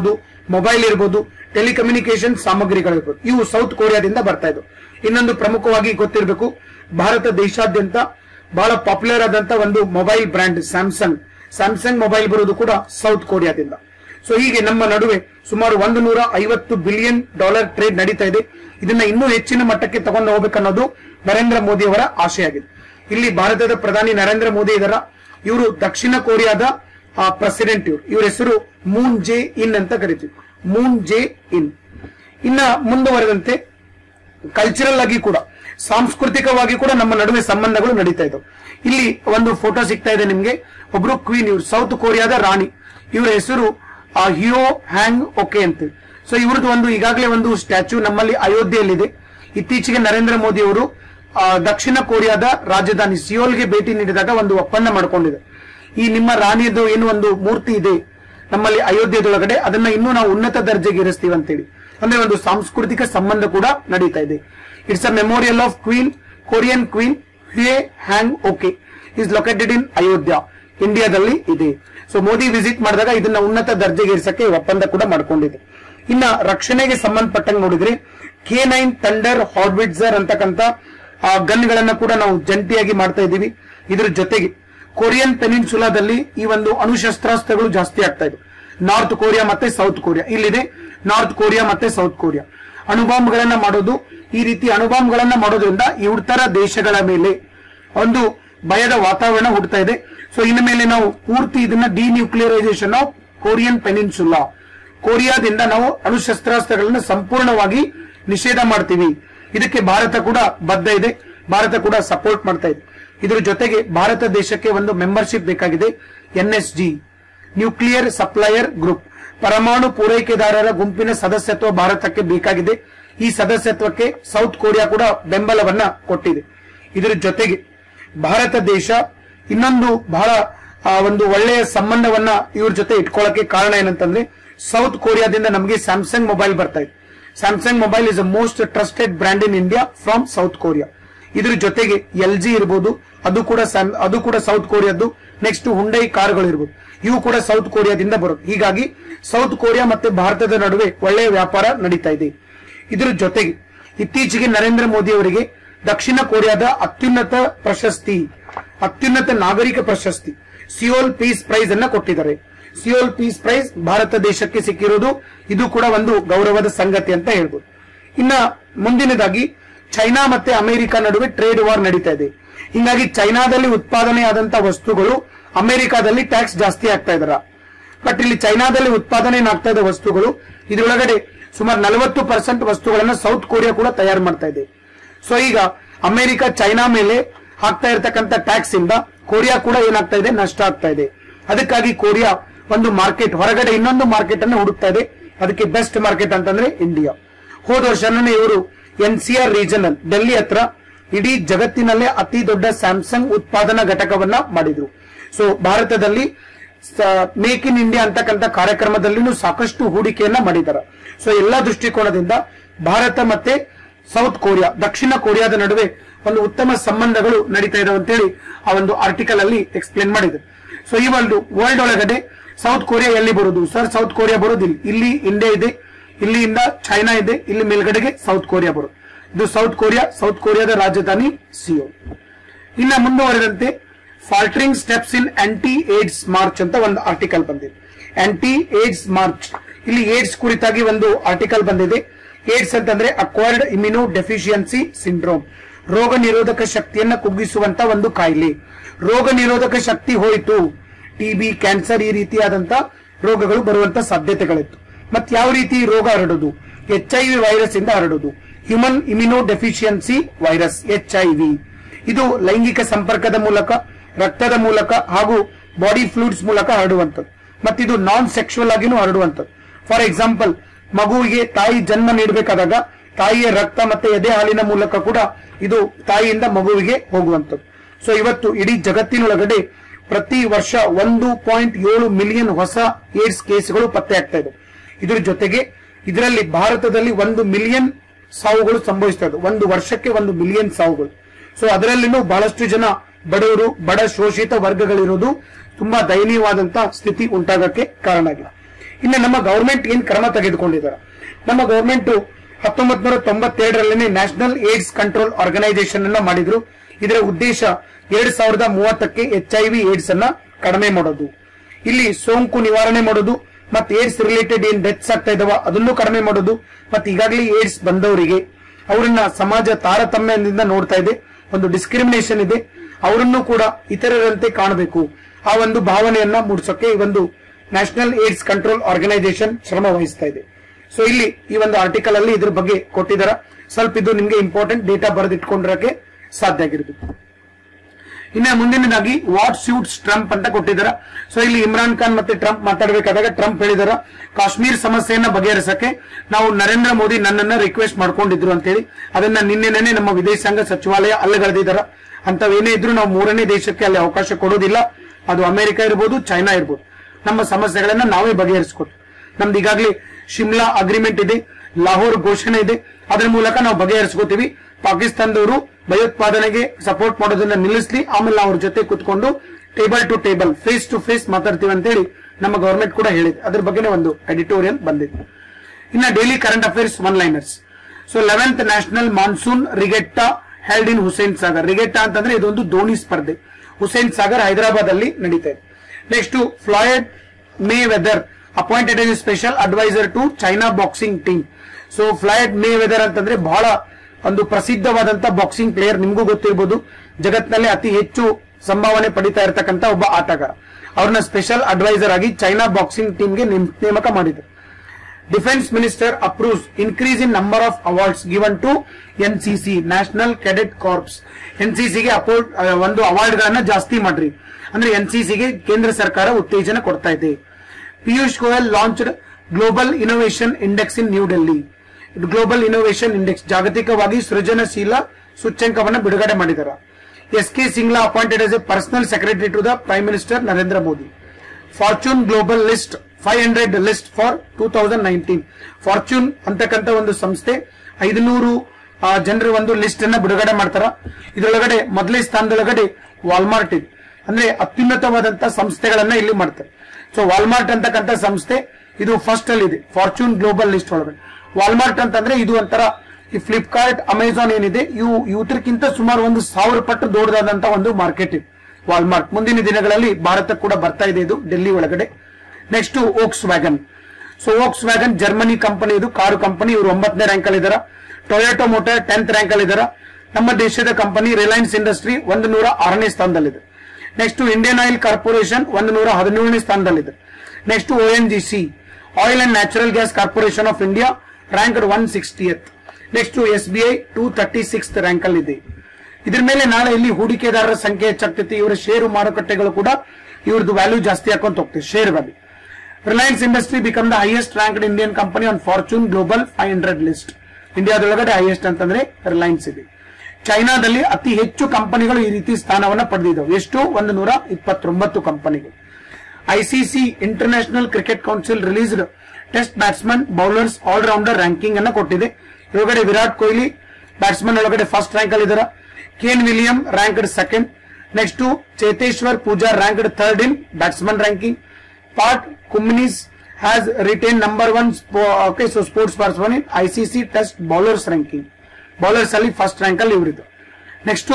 ಮೊಬೈಲ್ ಇರ್ಬೋದು ಟೆಲಿಕಮ್ಯುನಿಕೇಶನ್ ಸಾಮಗ್ರಿಗಳಿರ್ಬೋದು ಇವು ಸೌತ್ ಕೊರಿಯಾದಿಂದ ಬರ್ತಾ ಇದ್ವು ಇನ್ನೊಂದು ಪ್ರಮುಖವಾಗಿ ಗೊತ್ತಿರಬೇಕು ಭಾರತ ದೇಶಾದ್ಯಂತ ಬಹಳ ಪಾಪ್ಯುಲರ್ ಆದಂತ ಒಂದು mobile brand Samsung Samsung mobile ಬರುವುದು ಕೂಡ ಸೌತ್ ಕೊರಿಯಾದಿಂದ ಸೊ ಹೀಗೆ ನಮ್ಮ ನಡುವೆ ಸುಮಾರು ಒಂದು ನೂರ ಐವತ್ತು ಬಿಲಿಯನ್ ಡಾಲರ್ ಟ್ರೇಡ್ ನಡೀತಾ ಇದೆ ಇದನ್ನ ಇನ್ನೂ ಹೆಚ್ಚಿನ ಮಟ್ಟಕ್ಕೆ ತಗೊಂಡು ಹೋಗ್ಬೇಕನ್ನೋದು ನರೇಂದ್ರ ಮೋದಿ ಅವರ ಆಶೆ ಆಗಿದೆ ಇಲ್ಲಿ ಭಾರತದ ಪ್ರಧಾನಿ ನರೇಂದ್ರ ಮೋದಿ ಇದರ ಇವರು ದಕ್ಷಿಣ ಕೊರಿಯಾದ ಪ್ರೆಸಿಡೆಂಟ್ ಇವರು ಇವ್ರ ಹೆಸರು ಮೂನ್ ಜೆ ಇನ್ ಅಂತ ಕರಿತೀವಿ ಮೂನ್ ಜೆ ಇನ್ ಇನ್ನ ಮುಂದುವರೆದಂತೆ ಕಲ್ಚರಲ್ ಆಗಿ ಕೂಡ ಸಾಂಸ್ಕೃತಿಕವಾಗಿ ಕೂಡ ನಮ್ಮ ನಡುವೆ ಸಂಬಂಧಗಳು ನಡೀತಾ ಇದ್ದವು ಇಲ್ಲಿ ಒಂದು ಫೋಟೋ ಸಿಗ್ತಾ ಇದೆ ನಿಮ್ಗೆ ಒಬ್ರು ಕ್ವೀನ್ ಇವ್ರು ಸೌತ್ ಕೊರಿಯಾದ ರಾಣಿ ಇವರ ಹೆಸರು ಆ, ಹಿಯೋ ಹ್ಯಾಂಗ್ ಓಕೆ ಅಂತ ಸೊ ಇವ್ರದ್ದು ಒಂದು ಈಗಾಗಲೇ ಒಂದು ಸ್ಟ್ಯಾಚ್ಯೂ ನಮ್ಮಲ್ಲಿ ಅಯೋಧ್ಯೆಯಲ್ಲಿದೆ ಇತ್ತೀಚೆಗೆ ನರೇಂದ್ರ ಮೋದಿ ಅವರು ಆ, ದಕ್ಷಿಣ ಕೊರಿಯಾದ ರಾಜಧಾನಿ ಸಿಯೋಲ್ಗೆ ಭೇಟಿ ನೀಡಿದಾಗ ಒಂದು ಒಪ್ಪಂದ ಮಾಡಿಕೊಂಡಿದೆ ಈ ನಿಮ್ಮ ರಾಣಿಯದು ಏನು ಒಂದು ಮೂರ್ತಿ ಇದೆ ನಮ್ಮಲ್ಲಿ ಅಯೋಧ್ಯೆದೊಳಗಡೆ ಅದನ್ನ ಇನ್ನೂ ನಾವು ಉನ್ನತ ದರ್ಜೆಗೆ ಇರಿಸ್ತೀವಿ ಅಂತೇಳಿ ಅಂದ್ರೆ ಒಂದು ಸಾಂಸ್ಕೃತಿಕ ಸಂಬಂಧ ಕೂಡ ನಡೀತಾ ಇದೆ it's a memorial of queen Korean queen Heo Hwang Ok is located in Ayodhya ಇಂಡಿಯಾದಲ್ಲಿ ಇದೆ ಸೊ ಮೋದಿ ವಿಸಿಟ್ ಮಾಡಿದಾಗ ಇದನ್ನ ಉನ್ನತ ದರ್ಜೆಗೆ ಇರಿಸಕ್ಕೆ ಒಪ್ಪಂದ ಕೂಡ ಮಾಡ್ಕೊಂಡಿದೆ ಇನ್ನ ರಕ್ಷಣೆಗೆ ಸಂಬಂಧಪಟ್ಟಂಗೆ ನೋಡಿದ್ರೆ ಕೆ ನೈನ್ ಥಂಡರ್ ಹಾರ್ಬಿಟ್ಸರ್ ಅಂತಕ್ಕಂತ ಆ ಗನ್ಗಳನ್ನ ಕೂಡ ನಾವು ಜಂಟಿಯಾಗಿ ಮಾಡ್ತಾ ಇದ್ದೀವಿ ಇದ್ರ ಜೊತೆಗೆ ಕೊರಿಯನ್ ಪೆನಿನ್ಸುಲಾದಲ್ಲಿ ಈ ಒಂದು ಅಣುಶಸ್ತ್ರಾಸ್ತ್ರಗಳು ಜಾಸ್ತಿ ಆಗ್ತಾ ಇದೆ ನಾರ್ತ್ ಕೊರಿಯಾ ಮತ್ತೆ ಸೌತ್ ಕೊರಿಯಾ ಇಲ್ಲಿದೆ ನಾರ್ತ್ ಕೊರಿಯಾ ಮತ್ತೆ ಸೌತ್ ಕೊರಿಯಾ ಅಣುಬಾಂಬ್ಗಳನ್ನ ಮಾಡೋದು ಈ ರೀತಿ ಅಣುಬಾಂಬ್ಗಳನ್ನ ಮಾಡೋದ್ರಿಂದ ಇವ್ತರ ದೇಶಗಳ ಮೇಲೆ ಒಂದು ಭಯದ ವಾತಾವರಣ ಹುಡ್ತಾ ಇದೆ ಸೊ ಇನ್ನು ಮೇಲೆ ನಾವು ಪೂರ್ತಿ ಇದನ್ನ ಡಿನ್ಯೂಕ್ಲಿಯರೈಸೇಷನ್ ಆಫ್ ಕೊರಿಯನ್ ಪೆನಿನ್ಸುಲಾ ಕೊರಿಯಾದಿಂದ ನಾವು ಅಣುಶಸ್ತ್ರಾಸ್ತ್ರಗಳನ್ನ ಸಂಪೂರ್ಣವಾಗಿ ನಿಷೇಧ ಮಾಡ್ತೀವಿ ಇದಕ್ಕೆ ಭಾರತ ಕೂಡ ಬದ್ಧ ಇದೆ ಭಾರತ ಕೂಡ ಸಪೋರ್ಟ್ ಮಾಡ್ತಾ ಇದೆ ಇದ್ರ ಜೊತೆಗೆ ಭಾರತ ದೇಶಕ್ಕೆ ಒಂದು ಮೆಂಬರ್ಶಿಪ್ ಬೇಕಾಗಿದೆ ಎನ್ಎಸ್ಜಿ ನ್ಯೂಕ್ಲಿಯರ್ ಸಪ್ಲೈಯರ್ ಗ್ರೂಪ್ ಪರಮಾಣು ಪೂರೈಕೆದಾರರ ಗುಂಪಿನ ಸದಸ್ಯತ್ವ ಭಾರತಕ್ಕೆ ಬೇಕಾಗಿದೆ ಈ ಸದಸ್ಯತ್ವಕ್ಕೆ ಸೌತ್ ಕೊರಿಯಾ ಕೂಡ ಬೆಂಬಲವನ್ನ ಕೊಟ್ಟಿದೆ ಇದರ ಜೊತೆಗೆ ಭಾರತ ದೇಶ ಇನ್ನೊಂದು ಬಹಳ ಆ, ಒಂದು ಒಳ್ಳೆಯ ಸಂಬಂಧವನ್ನ ಇವ್ರ ಜೊತೆ ಇಟ್ಕೊಳ್ಳಕ್ಕೆ ಕಾರಣ ಏನಂತಂದ್ರೆ ಸೌತ್ ಕೊರಿಯಾದಿಂದ ನಮಗೆ ಸ್ಯಾಮ್ಸಂಗ್ ಮೊಬೈಲ್ ಬರ್ತಾ ಇದೆ Samsung mobile is a most trusted brand in India from south Korea ಇದ್ರ ಜೊತೆಗೆ ಎಲ್ ಜಿ ಇರ್ಬೋದು ಅದು ಕೂಡ ಸ್ಯಾಮ್- ಅದು ಕೂಡ ಸೌತ್ ಕೊರಿಯಾದ್ದು ನೆಕ್ಸ್ಟ್ ಹುಂಡೈ ಕಾರ್ಗಳು ಇರ್ಬೋದು ಇವು ಕೂಡ ಸೌತ್ ಕೊರಿಯಾದಿಂದ ಬರುತ್ತೆ ಹೀಗಾಗಿ ಸೌತ್ ಕೊರಿಯಾ ಮತ್ತೆ ಭಾರತದ ನಡುವೆ ಒಳ್ಳೆಯ ವ್ಯಾಪಾರ ನಡೀತಾ ಇದೆ ಇದ್ರ ಜೊತೆಗೆ ಇತ್ತೀಚೆಗೆ ನರೇಂದ್ರ ಮೋದಿ ಅವರಿಗೆ ದಕ್ಷಿಣ ಕೊರಿಯಾದ ಅತ್ಯುನ್ನತ ಪ್ರಶಸ್ತಿ ಅತ್ಯುನ್ನತ ನಾಗರಿಕ ಪ್ರಶಸ್ತಿ ಸಿಯೋಲ್ ಪೀಸ್ ಪ್ರೈಸ್ ಅನ್ನ ಕೊಟ್ಟಿದ್ದಾರೆ ಸಿಯೋಲ್ ಪೀಸ್ ಪ್ರೈಸ್ ಭಾರತ ದೇಶಕ್ಕೆ ಸಿಕ್ಕಿರೋದು ಇದು ಕೂಡ ಒಂದು ಗೌರವದ ಸಂಗತಿ ಅಂತ ಹೇಳ್ಬೋದು ಇನ್ನ ಮುಂದಿನದಾಗಿ ಚೈನಾ ಮತ್ತೆ ಅಮೆರಿಕ ನಡುವೆ ಟ್ರೇಡ್ ವಾರ್ ನಡೀತಾ ಇದೆ ಹಿಂಗಾಗಿ ಚೈನಾದಲ್ಲಿ ಉತ್ಪಾದನೆ ಆದಂತ ವಸ್ತುಗಳು ಅಮೆರಿಕಾದಲ್ಲಿ ಟ್ಯಾಕ್ಸ್ ಜಾಸ್ತಿ ಆಗ್ತಾ ಇದಾರ ಬಟ್ ಇಲ್ಲಿ ಚೈನಾದಲ್ಲಿ ಉತ್ಪಾದನೆ ಆಗ್ತಾ ಇದ್ದ ವಸ್ತುಗಳು ಇದರೊಳಗಡೆ ಸುಮಾರು ನಲವತ್ತು ಪರ್ಸೆಂಟ್ ವಸ್ತುಗಳನ್ನ ಸೌತ್ ಕೊರಿಯಾ ಕೂಡ ತಯಾರು ಮಾಡ್ತಾ ಇದೆ ಸೊ ಈಗ ಅಮೆರಿಕ ಚೈನಾ ಮೇಲೆ ಹಾಕ್ತಾ ಇರತಕ್ಕಂತ ಟ್ಯಾಕ್ಸ್ ಇಂದ ಕೊರಿಯಾ ಕೂಡ ಏನಾಗ್ತಾ ಇದೆ ನಷ್ಟ ಆಗ್ತಾ ಇದೆ ಅದಕ್ಕಾಗಿ ಕೊರಿಯಾ ಒಂದು ಮಾರ್ಕೆಟ್ ಹೊರಗಡೆ ಇನ್ನೊಂದು ಮಾರ್ಕೆಟ್ ಅನ್ನು ಹುಡುಕ್ತಾ ಇದೆ ಅದಕ್ಕೆ ಬೆಸ್ಟ್ ಮಾರ್ಕೆಟ್ ಅಂತಂದ್ರೆ ಇಂಡಿಯಾ ಹೋದ ವರ್ಷನೇ ಇವರು N C R regional Delhi ಹತ್ರ ಇಡೀ ಜಗತ್ತಿನಲ್ಲೇ ಅತಿ ದೊಡ್ಡ ಸ್ಯಾಮ್ಸಂಗ್ ಉತ್ಪಾದನಾ ಘಟಕವನ್ನ ಮಾಡಿದ್ರು ಸೊ ಭಾರತದಲ್ಲಿ ಮೇಕ್ ಇನ್ ಇಂಡಿಯಾ ಅಂತಕ್ಕಂಥ ಕಾರ್ಯಕ್ರಮದಲ್ಲಿನೂ ಸಾಕಷ್ಟು ಹೂಡಿಕೆಯನ್ನ ಮಾಡಿದ್ದಾರೆ ಸೊ ಎಲ್ಲಾ ದೃಷ್ಟಿಕೋನದಿಂದ ಭಾರತ ಮತ್ತೆ ಸೌತ್ ಕೊರಿಯಾ ದಕ್ಷಿಣ ಕೊರಿಯಾದ ನಡುವೆ ಒಂದು ಉತ್ತಮ ಸಂಬಂಧಗಳು ನಡೀತಾ ಇದಾವೆ ಅಂತೇಳಿ ಆ ಒಂದು ಆರ್ಟಿಕಲ್ ಅಲ್ಲಿ ಎಕ್ಸ್ಪ್ಲೇನ್ ಮಾಡಿದೆ ಸೊ ಈ ಒಂದು ವರ್ಲ್ಡ್ ಒಳಗಡೆ ಸೌತ್ ಕೊರಿಯಾ ಎಲ್ಲಿ ಬರುದು ಸರ್ ಸೌತ್ ಕೊರಿಯಾ ಬರುದಿಲ್ಲ ಇಲ್ಲಿ ಇಂಡಿಯಾ ಇದೆ ಇಲ್ಲಿಂದ ಚೈನಾ ಇದೆ ಇಲ್ಲಿ ಮೇಲ್ಗಡೆಗೆ ಸೌತ್ ಕೊರಿಯಾ ಬರುತ್ತೆ ಇದು ಸೌತ್ ಕೊರಿಯಾ ಸೌತ್ ಕೊರಿಯಾದ ರಾಜಧಾನಿ ಸಿಯೋಲ್ ಇನ್ನ ಮುಂದುವರೆದಂತೆ faltering steps in anti AIDS march ಅಂತ ಒಂದು ಆರ್ಟಿಕಲ್ ಬಂದಿದೆ ಆಂಟಿ ಏಡ್ಸ್ ಮಾರ್ಚ್ ಇಲ್ಲಿ ಏಡ್ಸ್ ಕುರಿತಾಗಿ ಒಂದು ಆರ್ಟಿಕಲ್ ಬಂದಿದೆ ಏಡ್ಸ್ ಅಂತಂದ್ರೆ ಅಕ್ವೈರ್ಡ್ ಇಮ್ಯುನೋ ಡೆಫಿಷಿಯನ್ಸಿ ಸಿಂಡ್ರೋಮ್ ರೋಗ ನಿರೋಧಕ ಶಕ್ತಿಯನ್ನ ಕುಗ್ಗಿಸುವಂತ ಒಂದು ಕಾಯಿಲೆ ರೋಗ ನಿರೋಧಕ ಶಕ್ತಿ ಹೋಯಿತು ಟಿಬಿ ಕ್ಯಾನ್ಸರ್ ಈ ರೀತಿಯಾದಂತ ರೋಗಗಳು ಬರುವಂತ ಸಾಧ್ಯತೆಗಳಿತ್ತು ಮತ್ ಯಾವ ರೀತಿ ರೋಗ ಹರಡುದು ಎಚ್ ಐ ವಿ ವೈರಸ್ ಇಂದ ಹರಡುದು human immunodeficiency virus H I V ಇದು ಲೈಂಗಿಕ ಸಂಪರ್ಕದ ಮೂಲಕ ರಕ್ತದ ಮೂಲಕ ಹಾಗೂ ಬಾಡಿ ಫ್ಲೂಯಿಡ್ಸ್ ಮೂಲಕ ಹರಡುವಂಥದ್ದು ಮತ್ತಿದು ನಾನ್ ಸೆಕ್ಷುವಲ್ ಆಗಿನೂ ಹರಡುವಂಥದ್ದು ಫಾರ್ ಎಕ್ಸಾಂಪಲ್ ಮಗುವಿಗೆ ತಾಯಿ ಜನ್ಮ ನೀಡಬೇಕಾದಾಗ ತಾಯಿಯ ರಕ್ತ ಮತ್ತೆ ಎದೆ ಹಾಲಿನ ಮೂಲಕ ಕೂಡ ಇದು ತಾಯಿಯಿಂದ ಮಗುವಿಗೆ ಹೋಗುವಂಥದ್ದು ಸೊ ಇವತ್ತು ಇಡೀ ಜಗತ್ತಿನೊಳಗಡೆ ಪ್ರತಿ ವರ್ಷ ಒಂದು ಪಾಯಿಂಟ್ ಏಳು ಮಿಲಿಯನ್ ಹೊಸ ಏಡ್ಸ್ ಕೇಸ್ಗಳು ಪತ್ತೆ ಆಗ್ತಾ ಇದೆ ಇದ್ರ ಜೊತೆಗೆ ಇದರಲ್ಲಿ ಭಾರತದಲ್ಲಿ ಒಂದು ಮಿಲಿಯನ್ ಸಾವುಗಳು ಸಂಭವಿಸ್ತಾ ಇದೆ ಒಂದು ವರ್ಷಕ್ಕೆ ಒಂದು ಮಿಲಿಯನ್ ಸಾವುಗಳು ಸೊ ಅದರಲ್ಲಿನೂ ಬಹಳಷ್ಟು ಜನ ಬಡವರು ಬಡ ಶೋಷಿತ ವರ್ಗಗಳಿರೋದು ತುಂಬಾ ದಯನೀಯವಾದಂತ ಸ್ಥಿತಿ ಉಂಟಾಗಕ್ಕೆ ಕಾರಣ ಆಗಿದೆ ಇನ್ನು ನಮ್ಮ ಗವರ್ಮೆಂಟ್ ಏನ್ ಕ್ರಮ ತೆಗೆದುಕೊಂಡಿದ್ದಾರೆ ನಮ್ಮ ಗವರ್ಮೆಂಟ್ ಹತ್ತೊಂಬತ್ ನೂರ ತೊಂಬತ್ತೆರಡರಲ್ಲಿ ನ್ಯಾಷನಲ್ ಏಡ್ಸ್ ಕಂಟ್ರೋಲ್ ಆರ್ಗನೈಸೇಷನ್ ಅನ್ನ ಮಾಡಿದ್ರು ಇದರ ಉದ್ದೇಶ ಎರಡ್ ಸಾವಿರದ ಮೂವತ್ತಕ್ಕೆ ಎಚ್ ಐ ವಿ ಏಡ್ಸ್ ಅನ್ನ ಕಡಿಮೆ ಮಾಡೋದು ಇಲ್ಲಿ ಸೋಂಕು ನಿವಾರಣೆ ಮಾಡೋದು ಮತ್ತೆ ಏಡ್ಸ್ ರಿಲೇಟೆಡ್ ಏನ್ ಡೆತ್ಸ್ ಆಗ್ತಾ ಇದಾವ ಅದನ್ನು ಕಡಿಮೆ ಮಾಡೋದು ಮತ್ತೆ ಈಗಾಗಲೇ ಏಡ್ಸ್ ಬಂದವರಿಗೆ ಅವರನ್ನ ಸಮಾಜ ತಾರತಮ್ಯದಿಂದ ನೋಡ್ತಾ ಇದೆ ಒಂದು ಡಿಸ್ಕ್ರಿಮಿನೇಷನ್ ಇದೆ ಅವರನ್ನು ಕೂಡ ಇತರರಂತೆ ಕಾಣಬೇಕು ಆ ಒಂದು ಭಾವನೆಯನ್ನ ಮೂಡಿಸೋಕೆ ಈ ಒಂದು ನ್ಯಾಷನಲ್ ಏಡ್ಸ್ ಕಂಟ್ರೋಲ್ ಆರ್ಗನೈಸೇಷನ್ ಶ್ರಮ ವಹಿಸ್ತಾ ಇದೆ ಸೊ ಇಲ್ಲಿ ಈ ಒಂದು ಆರ್ಟಿಕಲ್ ಅಲ್ಲಿ ಇದ್ರ ಬಗ್ಗೆ ಕೊಟ್ಟಿದ್ದಾರೆ ಸ್ವಲ್ಪ ಇದು ನಿಮ್ಗೆ ಇಂಪಾರ್ಟೆಂಟ್ ಡೇಟಾ ಬರೆದಿಟ್ಕೊಂಡಿರಕ್ಕೆ ಸಾಧ್ಯ ಆಗಿರುತ್ತೆ ಇನ್ನ ಮುಂದಿನದಾಗಿ ವಾಟ್ ಸೂಟ್ಸ್ ಟ್ರಂಪ್ ಅಂತ ಕೊಟ್ಟಿದ್ದಾರೆ ಸೊ ಇಲ್ಲಿ ಇಮ್ರಾನ್ ಖಾನ್ ಮತ್ತೆ ಟ್ರಂಪ್ ಮಾತಾಡಬೇಕಾದಾಗ ಟ್ರಂಪ್ ಹೇಳಿದಾರ ಕಾಶ್ಮೀರ್ ಸಮಸ್ಯೆಯನ್ನ ಬಗೆಹರಿಸಕ್ಕೆ ನಾವು ನರೇಂದ್ರ ಮೋದಿ ನನ್ನನ್ನ ರಿಕ್ವೆಸ್ಟ್ ಮಾಡ್ಕೊಂಡಿದ್ರು ಅಂತೇಳಿ ಅದನ್ನ ನಿನ್ನೆನೇ ನಮ್ಮ ವಿದೇಶಾಂಗ ಸಚಿವಾಲಯ ಅಲ್ಲಗಳೆದಿದ್ದಾರ ಅಂತವೇನೇ ಇದ್ರು ನಾವು ಮೂರನೇ ದೇಶಕ್ಕೆ ಅಲ್ಲಿ ಅವಕಾಶ ಕೊಡೋದಿಲ್ಲ ಅದು ಅಮೆರಿಕ ಇರ್ಬೋದು ಚೈನಾ ಇರ್ಬೋದು ನಮ್ಮ ಸಮಸ್ಯೆಗಳನ್ನ ನಾವೇ ಬಗೆಹರಿಸ್ಕೊಟ್ಟು ನಮ್ದು ಈಗಾಗಲೇ ಶಿಮ್ಲಾ ಅಗ್ರಿಮೆಂಟ್ ಇದೆ ಲಾಹೋರ್ ಘೋಷಣೆ ಇದೆ ಅದರ ಮೂಲಕ ನಾವು ಬಗೆಹರಿಸ್ಕೋತೀವಿ ಪಾಕಿಸ್ತಾನದವರು ಭಯೋತ್ಪಾದನೆಗೆ ಸಪೋರ್ಟ್ ಮಾಡೋದನ್ನ ನಿಲ್ಲಿಸ್ಲಿ ಆಮೇಲೆ ನಾವು ಅವ್ರ ಜೊತೆ ಕುತ್ಕೊಂಡು table to table face to face ಮಾತಾಡ್ತೀವಿ ಅಂತೇಳಿ ನಮ್ಮ ಗವರ್ಮೆಂಟ್ ಕೂಡ ಹೇಳಿದೆ ಅದ್ರ ಬಗ್ಗೆನೇ ಒಂದು ಎಡಿಟೋರಿಯಲ್ ಬಂದಿದೆ ಇನ್ನ daily current affairs one liners so eleventh national monsoon regatta held in Hussain Sagar regatta ಅಂತಂದ್ರೆ ಇದೊಂದು ದೋಣಿ ಸ್ಪರ್ಧೆ ಹುಸೇನ್ ಸಾಗರ್ ಹೈದರಾಬಾದ್ ಅಲ್ಲಿ ನಡೀತಾ ಇದೆ next Floyd Mayweather appointed as special advisor to China boxing team so Floyd Mayweather ಅಂತಂದ್ರೆ ಬಹಳ ಒಂದು ಪ್ರಸಿದ್ಧವಾದಂತ ಬಾಕ್ಸಿಂಗ್ ಪ್ಲೇಯರ್ ನಿಮಗೂ ಗೊತ್ತಿರಬಹುದು ಜಗತ್ತಿನಲ್ಲಿ ಅತಿ ಹೆಚ್ಚು ಸಂಭಾವನೆ ಪಡಿತಾ ಇರತಕ್ಕಂತ ಒಬ್ಬ ಆಟಗಾರ ಅವ್ರನ್ನ ಸ್ಪೆಷಲ್ ಅಡ್ವೈಸರ್ ಆಗಿ ಚೈನಾ ಬಾಕ್ಸಿಂಗ್ ಟೀಮ್ಗೆ ನೇಮಕ ಮಾಡಿದ್ರು defence minister approves increase in number of awards given to NCC national cadet corps ಎನ್ಸಿಸಿಗೆ ಅಪೋರ್ಟ್ ಒಂದು ಅವಾರ್ಡ್ ಗಳನ್ನ ಜಾಸ್ತಿ ಮಾಡ್ರಿ ಅಂದ್ರೆ ಎನ್ಸಿಸಿಗೆ ಕೇಂದ್ರ ಸರ್ಕಾರ ಉತ್ತೇಜನ ಕೊಡ್ತಾ ಇದೆ Piyush Goyal launched global innovation index in new Delhi global innovation index ಜಾಗತಿಕವಾಗಿ ಸೃಜನಶೀಲ ಸೂಚ್ಯಂಕವನ್ನು ಬಿಡುಗಡೆ ಮಾಡಿದ್ದಾರೆ S K Singla appointed as a personal secretary to the prime minister Narendra Modi fortune global list five hundred list for two thousand nineteen fortune ಅಂತಕ್ಕಂಥ ಒಂದು ಸಂಸ್ಥೆ ಐದುನೂರು ಜನರ ಒಂದು ಲಿಸ್ಟ್ ಅನ್ನ ಬಿಡುಗಡೆ ಮಾಡ್ತಾರ ಇದರೊಳಗಡೆ ಮೊದಲೇ ಸ್ಥಾನದೊಳಗಡೆ ವಾಲ್ಮಾರ್ಟ್ ಇದೆ ಅಂದ್ರೆ ಅತ್ಯುನ್ನತವಾದಂತ ಸಂಸ್ಥೆಗಳನ್ನ ಇಲ್ಲಿ ಮಾಡ್ತಾರೆ ಸೊ ವಾಲ್ಮಾರ್ಟ್ ಅಂತಕ್ಕಂಥ ಸಂಸ್ಥೆ ಇದು ಫಸ್ಟ್ ಅಲ್ಲಿ ಇದೆ ಫಾರ್ಚೂನ್ ಗ್ಲೋಬಲ್ ಲಿಸ್ಟ್ ಒಳಗಡೆ ವಾಲ್ಮಾರ್ಟ್ ಅಂತಂದ್ರೆ ಇದು ಒಂಥರ ಈ ಫ್ಲಿಪ್ಕಾರ್ಟ್ ಅಮೆಝಾನ್ ಏನಿದೆ ಇವು ಇವತ್ರಕ್ಕಿಂತ ಸುಮಾರು ಒಂದು ಸಾವಿರ ಪಟ್ಟು ದೊಡ್ಡದಾದಂತ ಒಂದು ಮಾರ್ಕೆಟ್ ಇದೆ ವಾಲ್ಮಾರ್ಟ್ ಮುಂದಿನ ದಿನಗಳಲ್ಲಿ ಭಾರತ ಕೂಡ ಬರ್ತಾ ಇದೆ ಇದು ಡೆಲ್ಲಿ ಒಳಗಡೆ next Volkswagen so Volkswagen Germany company ಇದು ಕಾರು ಕಂಪನಿ ಇವರು ಒಂಬತ್ತನೇ ರ್ಯಾಂಕ್ ಅಲ್ಲಿ ಇದಾರ ಟೊಯೋಟೋ ಮೋಟಾರ್ ಟೆಂತ್ ರ್ಯಾಂಕ್ ಅಲ್ಲಿ ಇದಾರ ನಮ್ಮ ದೇಶದ ಕಂಪನಿ ರಿಲಯನ್ಸ್ ಇಂಡಸ್ಟ್ರಿ ಒಂದು ನೂರ ಆರನೇ ಸ್ಥಾನದಲ್ಲಿದೆ ನೆಕ್ಸ್ಟ್ ಇಂಡಿಯನ್ ಆಯಿಲ್ ಕಾರ್ಪೊರೇಷನ್ ಒಂದು ನೂರ ಹದಿನೇಳನೇ ಸ್ಥಾನದಲ್ಲಿದೆ next O N G C oil and natural gas corporation of India ranked one sixtieth next S B I two thirty six rank ಅಲ್ಲಿ ಇದೆ ಇದ್ರ ಮೇಲೆ ನಾಳೆ ಇಲ್ಲಿ ಹೂಡಿಕೆದಾರರ ಸಂಖ್ಯೆ ಹೆಚ್ಚಾಗ್ತೈತಿ ಇವರ ಷೇರು ಮಾರುಕಟ್ಟೆಗಳು ಕೂಡ ಇವ್ರದ್ದು ವ್ಯಾಲ್ಯೂ ಜಾಸ್ತಿ ಹಾಕೊಂತ ಹೋಗ್ತದೆ share value Reliance industry become the highest ranked Indian company on fortune global five hundred list ಇಂಡಿಯಾದೊಳಗಡೆ ಹೈಯೆಸ್ಟ್ ಅಂತಂದ್ರೆ ರಿಲಯನ್ಸ್ ಇದೆ ಚೈನಾದಲ್ಲಿ ಅತಿ ಹೆಚ್ಚು ಕಂಪನಿಗಳು ಈ ರೀತಿ ಸ್ಥಾನವನ್ನ ಪಡೆದಿದ್ದಾವೆ ಎಷ್ಟು ಒಂದು ನೂರ ಇಪ್ಪತ್ತೊಂಬತ್ತು ಕಂಪನಿಗಳು ICC international cricket council released test batsman bowlers allrounder ranking ಅನ್ನ ಕೊಟ್ಟಿದೆ ಇದರೊಳಗಡೆ ವಿರಾಟ್ ಕೊಹ್ಲಿ ಬ್ಯಾಟ್ಸ್ಮನ್ ಒಳಗಡೆ ಫಸ್ಟ್ ರ್ಯಾಂಕ್ ಅಲ್ಲಿ ಇದಾರೆ Kane Williamson ranked second next Cheteshwar Pujara ranked third in batsman ranking Pat Cummins has retain number one okay so sports person in ICC test bowlers ranking bowlers ಅಲ್ಲಿ first rank ಅಲ್ಲಿ ಇವರಿದ್ದು next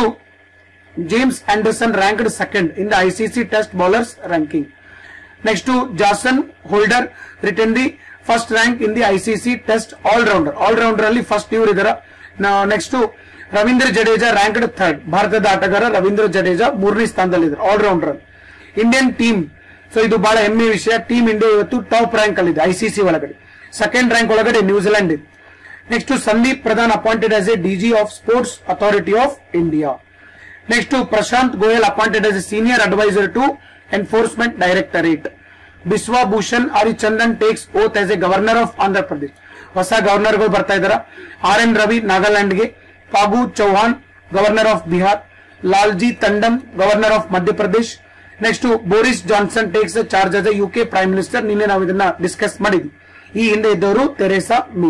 James Anderson ranked second in the ICC test bowlers ranking next Jason Holder return the first rank in the ICC test all rounder all rounder ಅಲ್ಲಿ first ಇವರು ಇದಾರ next Ravindra Jadeja ranked third ಭಾರತದ ಆಟಗಾರ ರವೀಂದ್ರ ಜಡೇಜಾ ಮೂರನೇ ಸ್ಥಾನದಲ್ಲಿ ಇದ್ದಾರೆ all rounder Indian team so ಇದು ಬಹಳ ಹೆಮ್ಮೆ ವಿಷಯ ಟೀಮ್ ಇಂಡಿಯಾ ಇವತ್ತು ಟಾಪ್ ರ್ಯಾಂಕ್ ಅಲ್ಲಿ ಇದೆ ಐಸಿಸಿ ಒಳಗಡೆ ಸೆಕೆಂಡ್ ರ್ಯಾಂಕ್ ಒಳಗಡೆ ನ್ಯೂಜಿಲೆಂಡ್ ಇದೆ next Sandeep Pradhan appointed as a DG of sports authority of India next Prashant Goyal appointed as A senior advisor to enforcement directorate Biswa Bhushan Harichandan takes oath as a governor of Andhra Pradesh ಹೊಸ ಗವರ್ನರ್ಗಳು ಬರ್ತಾ ಇದಾರ R N Ravi ನಾಗಾಲ್ಯಾಂಡ್ಗೆ Phagu Chauhan governor of Bihar Lalji Tandon governor of Madhya Pradesh next Boris Johnson takes charge as a UK prime minister ನಿನ್ನೆ ನಾವು ಇದನ್ನ discuss ಮಾಡಿದ್ವಿ ಈ ಹಿಂದೆ ಇದ್ದವರು Theresa May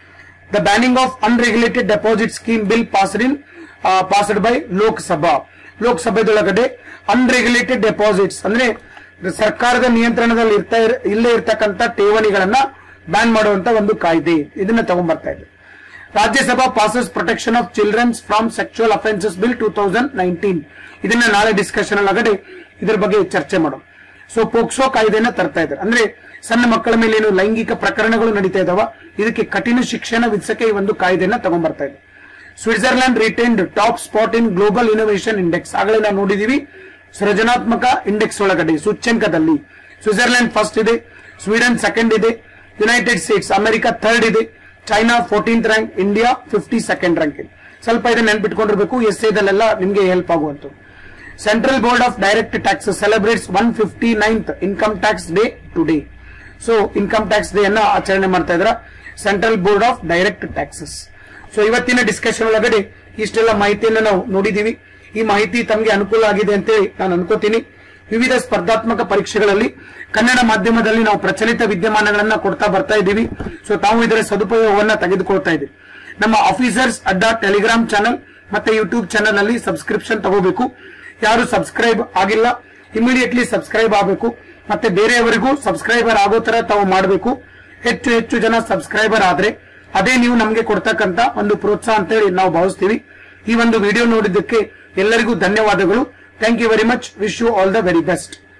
the banning of unregulated deposit scheme bill passed in passed by Lok Sabha ಲೋಕಸಭೆದೊಳಗಡೆ ಅನ್ರೆಗ್ಯುಲೇಟೆಡ್ ಡೆಪಾಸಿಟ್ಸ್ ಅಂದ್ರೆ ಸರ್ಕಾರದ ನಿಯಂತ್ರಣದಲ್ಲಿ ಇರ್ತಾ ಇರ್- ಇಲ್ಲೇ ಇರ್ತಕ್ಕಂಥ ಠೇವಣಿಗಳನ್ನ ಬ್ಯಾನ್ ಮಾಡುವಂತ ಒಂದು ಕಾಯ್ದೆ ಇದನ್ನ ತಗೊಂಡ್ಬರ್ತಾ ಇದೆ Rajya Sabha passes protection of children's from sexual offences bill two thousand nineteen ಇದನ್ನ ನಾಳೆ ಡಿಸ್ಕಷನ್ ಒಳಗಡೆ ಇದ್ರ ಬಗ್ಗೆ ಚರ್ಚೆ ಮಾಡೋಣ ಸೊ ಪೋಕ್ಸೋ ಕಾಯ್ದೆನ ತರ್ತಾ ಇದ್ದಾರೆ ಅಂದ್ರೆ ಸಣ್ಣ ಮಕ್ಕಳ ಮೇಲೆ ಏನು ಲೈಂಗಿಕ ಪ್ರಕರಣಗಳು ನಡೀತಾ ಇದಾವ ಇದಕ್ಕೆ ಕಠಿಣ ಶಿಕ್ಷಣ ವಿಧಿಸಕ್ಕೆ ಈ ಒಂದು ಕಾಯ್ದೆನ ತಗೊಂಡ್ಬರ್ತಾ ಇದೆ Switzerland retained top spot in global innovation index ಆಗಲೇ ನಾವು ನೋಡಿದೀವಿ ಸೃಜನಾತ್ಮಕ ಇಂಡೆಕ್ಸ್ ಒಳಗಡೆ ಸೂಚ್ಯಂಕದಲ್ಲಿ ಸ್ವಿಟ್ಜರ್ಲೆಂಡ್ ಫಸ್ಟ್ ಇದೆ ಸ್ವೀಡನ್ ಸೆಕೆಂಡ್ ಇದೆ ಯುನೈಟೆಡ್ ಸ್ಟೇಟ್ಸ್ ಅಮೆರಿಕ ಥರ್ಡ್ ಇದೆ China fourteenth rank India fifty second rank ಇದೆ ಸ್ವಲ್ಪ ಇದನ್ನ ನೆನ್ಪಿಟ್ಕೊಂಡಿರ್ಬೇಕು ಎಸ್ ಎದಲ್ಲೆಲ್ಲ ನಿಮ್ಗೆ ಹೆಲ್ಪ್ ಆಗುವಂತದ್ದು central board of direct taxes celebrates one fifty ninth income tax day today so income tax day ಅನ್ನ ಆಚರಣೆ ಮಾಡ್ತಾ ಇದ್ರ central board of direct taxes so ಇವತ್ತಿನ ಡಿಸ್ಕಷನ್ ಒಳಗಡೆ ಇಷ್ಟೆಲ್ಲ ಮಾಹಿತಿಯನ್ನ ನಾವು ನೋಡಿದೀವಿ ಈ ಮಾಹಿತಿ ತಮಗೆ ಅನುಕೂಲ ಆಗಿದೆ ಅಂತೇಳಿ ನಾನು ಅನ್ಕೋತೀನಿ ವಿವಿಧ ಸ್ಪರ್ಧಾತ್ಮಕ ಪರೀಕ್ಷೆಗಳಲ್ಲಿ ಕನ್ನಡ ಮಾಧ್ಯಮದಲ್ಲಿ ನಾವು ಪ್ರಚಲಿತ ವಿದ್ಯಮಾನಗಳನ್ನ ಕೊಡ್ತಾ ಬರ್ತಾ ಇದ್ದೀವಿ ಸೊ ತಾವು ಇದರ ಸದುಪಯೋಗವನ್ನ ತೆಗೆದುಕೊಳ್ತಾ ಇದ್ದೀವಿ ನಮ್ಮ ಆಫೀಸರ್ಸ್ ಅಡ್ಡ ಟೆಲಿಗ್ರಾಮ್ ಚಾನಲ್ ಮತ್ತೆ ಯೂಟ್ಯೂಬ್ ಚಾನಲ್ ಅಲ್ಲಿ ಸಬ್ಸ್ಕ್ರಿಪ್ಷನ್ ತಗೋಬೇಕು ಯಾರು ಸಬ್ಸ್ಕ್ರೈಬ್ ಆಗಿಲ್ಲ ಇಮಿಡಿಯೇಟ್ಲಿ ಸಬ್ಸ್ಕ್ರೈಬ್ ಆಗಬೇಕು ಮತ್ತೆ ಬೇರೆಯವರಿಗೂ ಸಬ್ಸ್ಕ್ರೈಬರ್ ಆಗೋ ತರ ತಾವು ಮಾಡಬೇಕು ಹೆಚ್ಚು ಹೆಚ್ಚು ಜನ ಸಬ್ಸ್ಕ್ರೈಬರ್ ಆದ್ರೆ ಅದೇ ನೀವು ನಮಗೆ ಕೊಡ್ತಕ್ಕಂತ ಒಂದು ಪ್ರೋತ್ಸಾಹ ಅಂತೇಳಿ ನಾವು ಭಾವಿಸ್ತೀವಿ ಈ ಒಂದು ವಿಡಿಯೋ ನೋಡಿದ್ದಕ್ಕೆ ಎಲ್ಲರಿಗೂ ಧನ್ಯವಾದಗಳು thank you very much wish you all the very best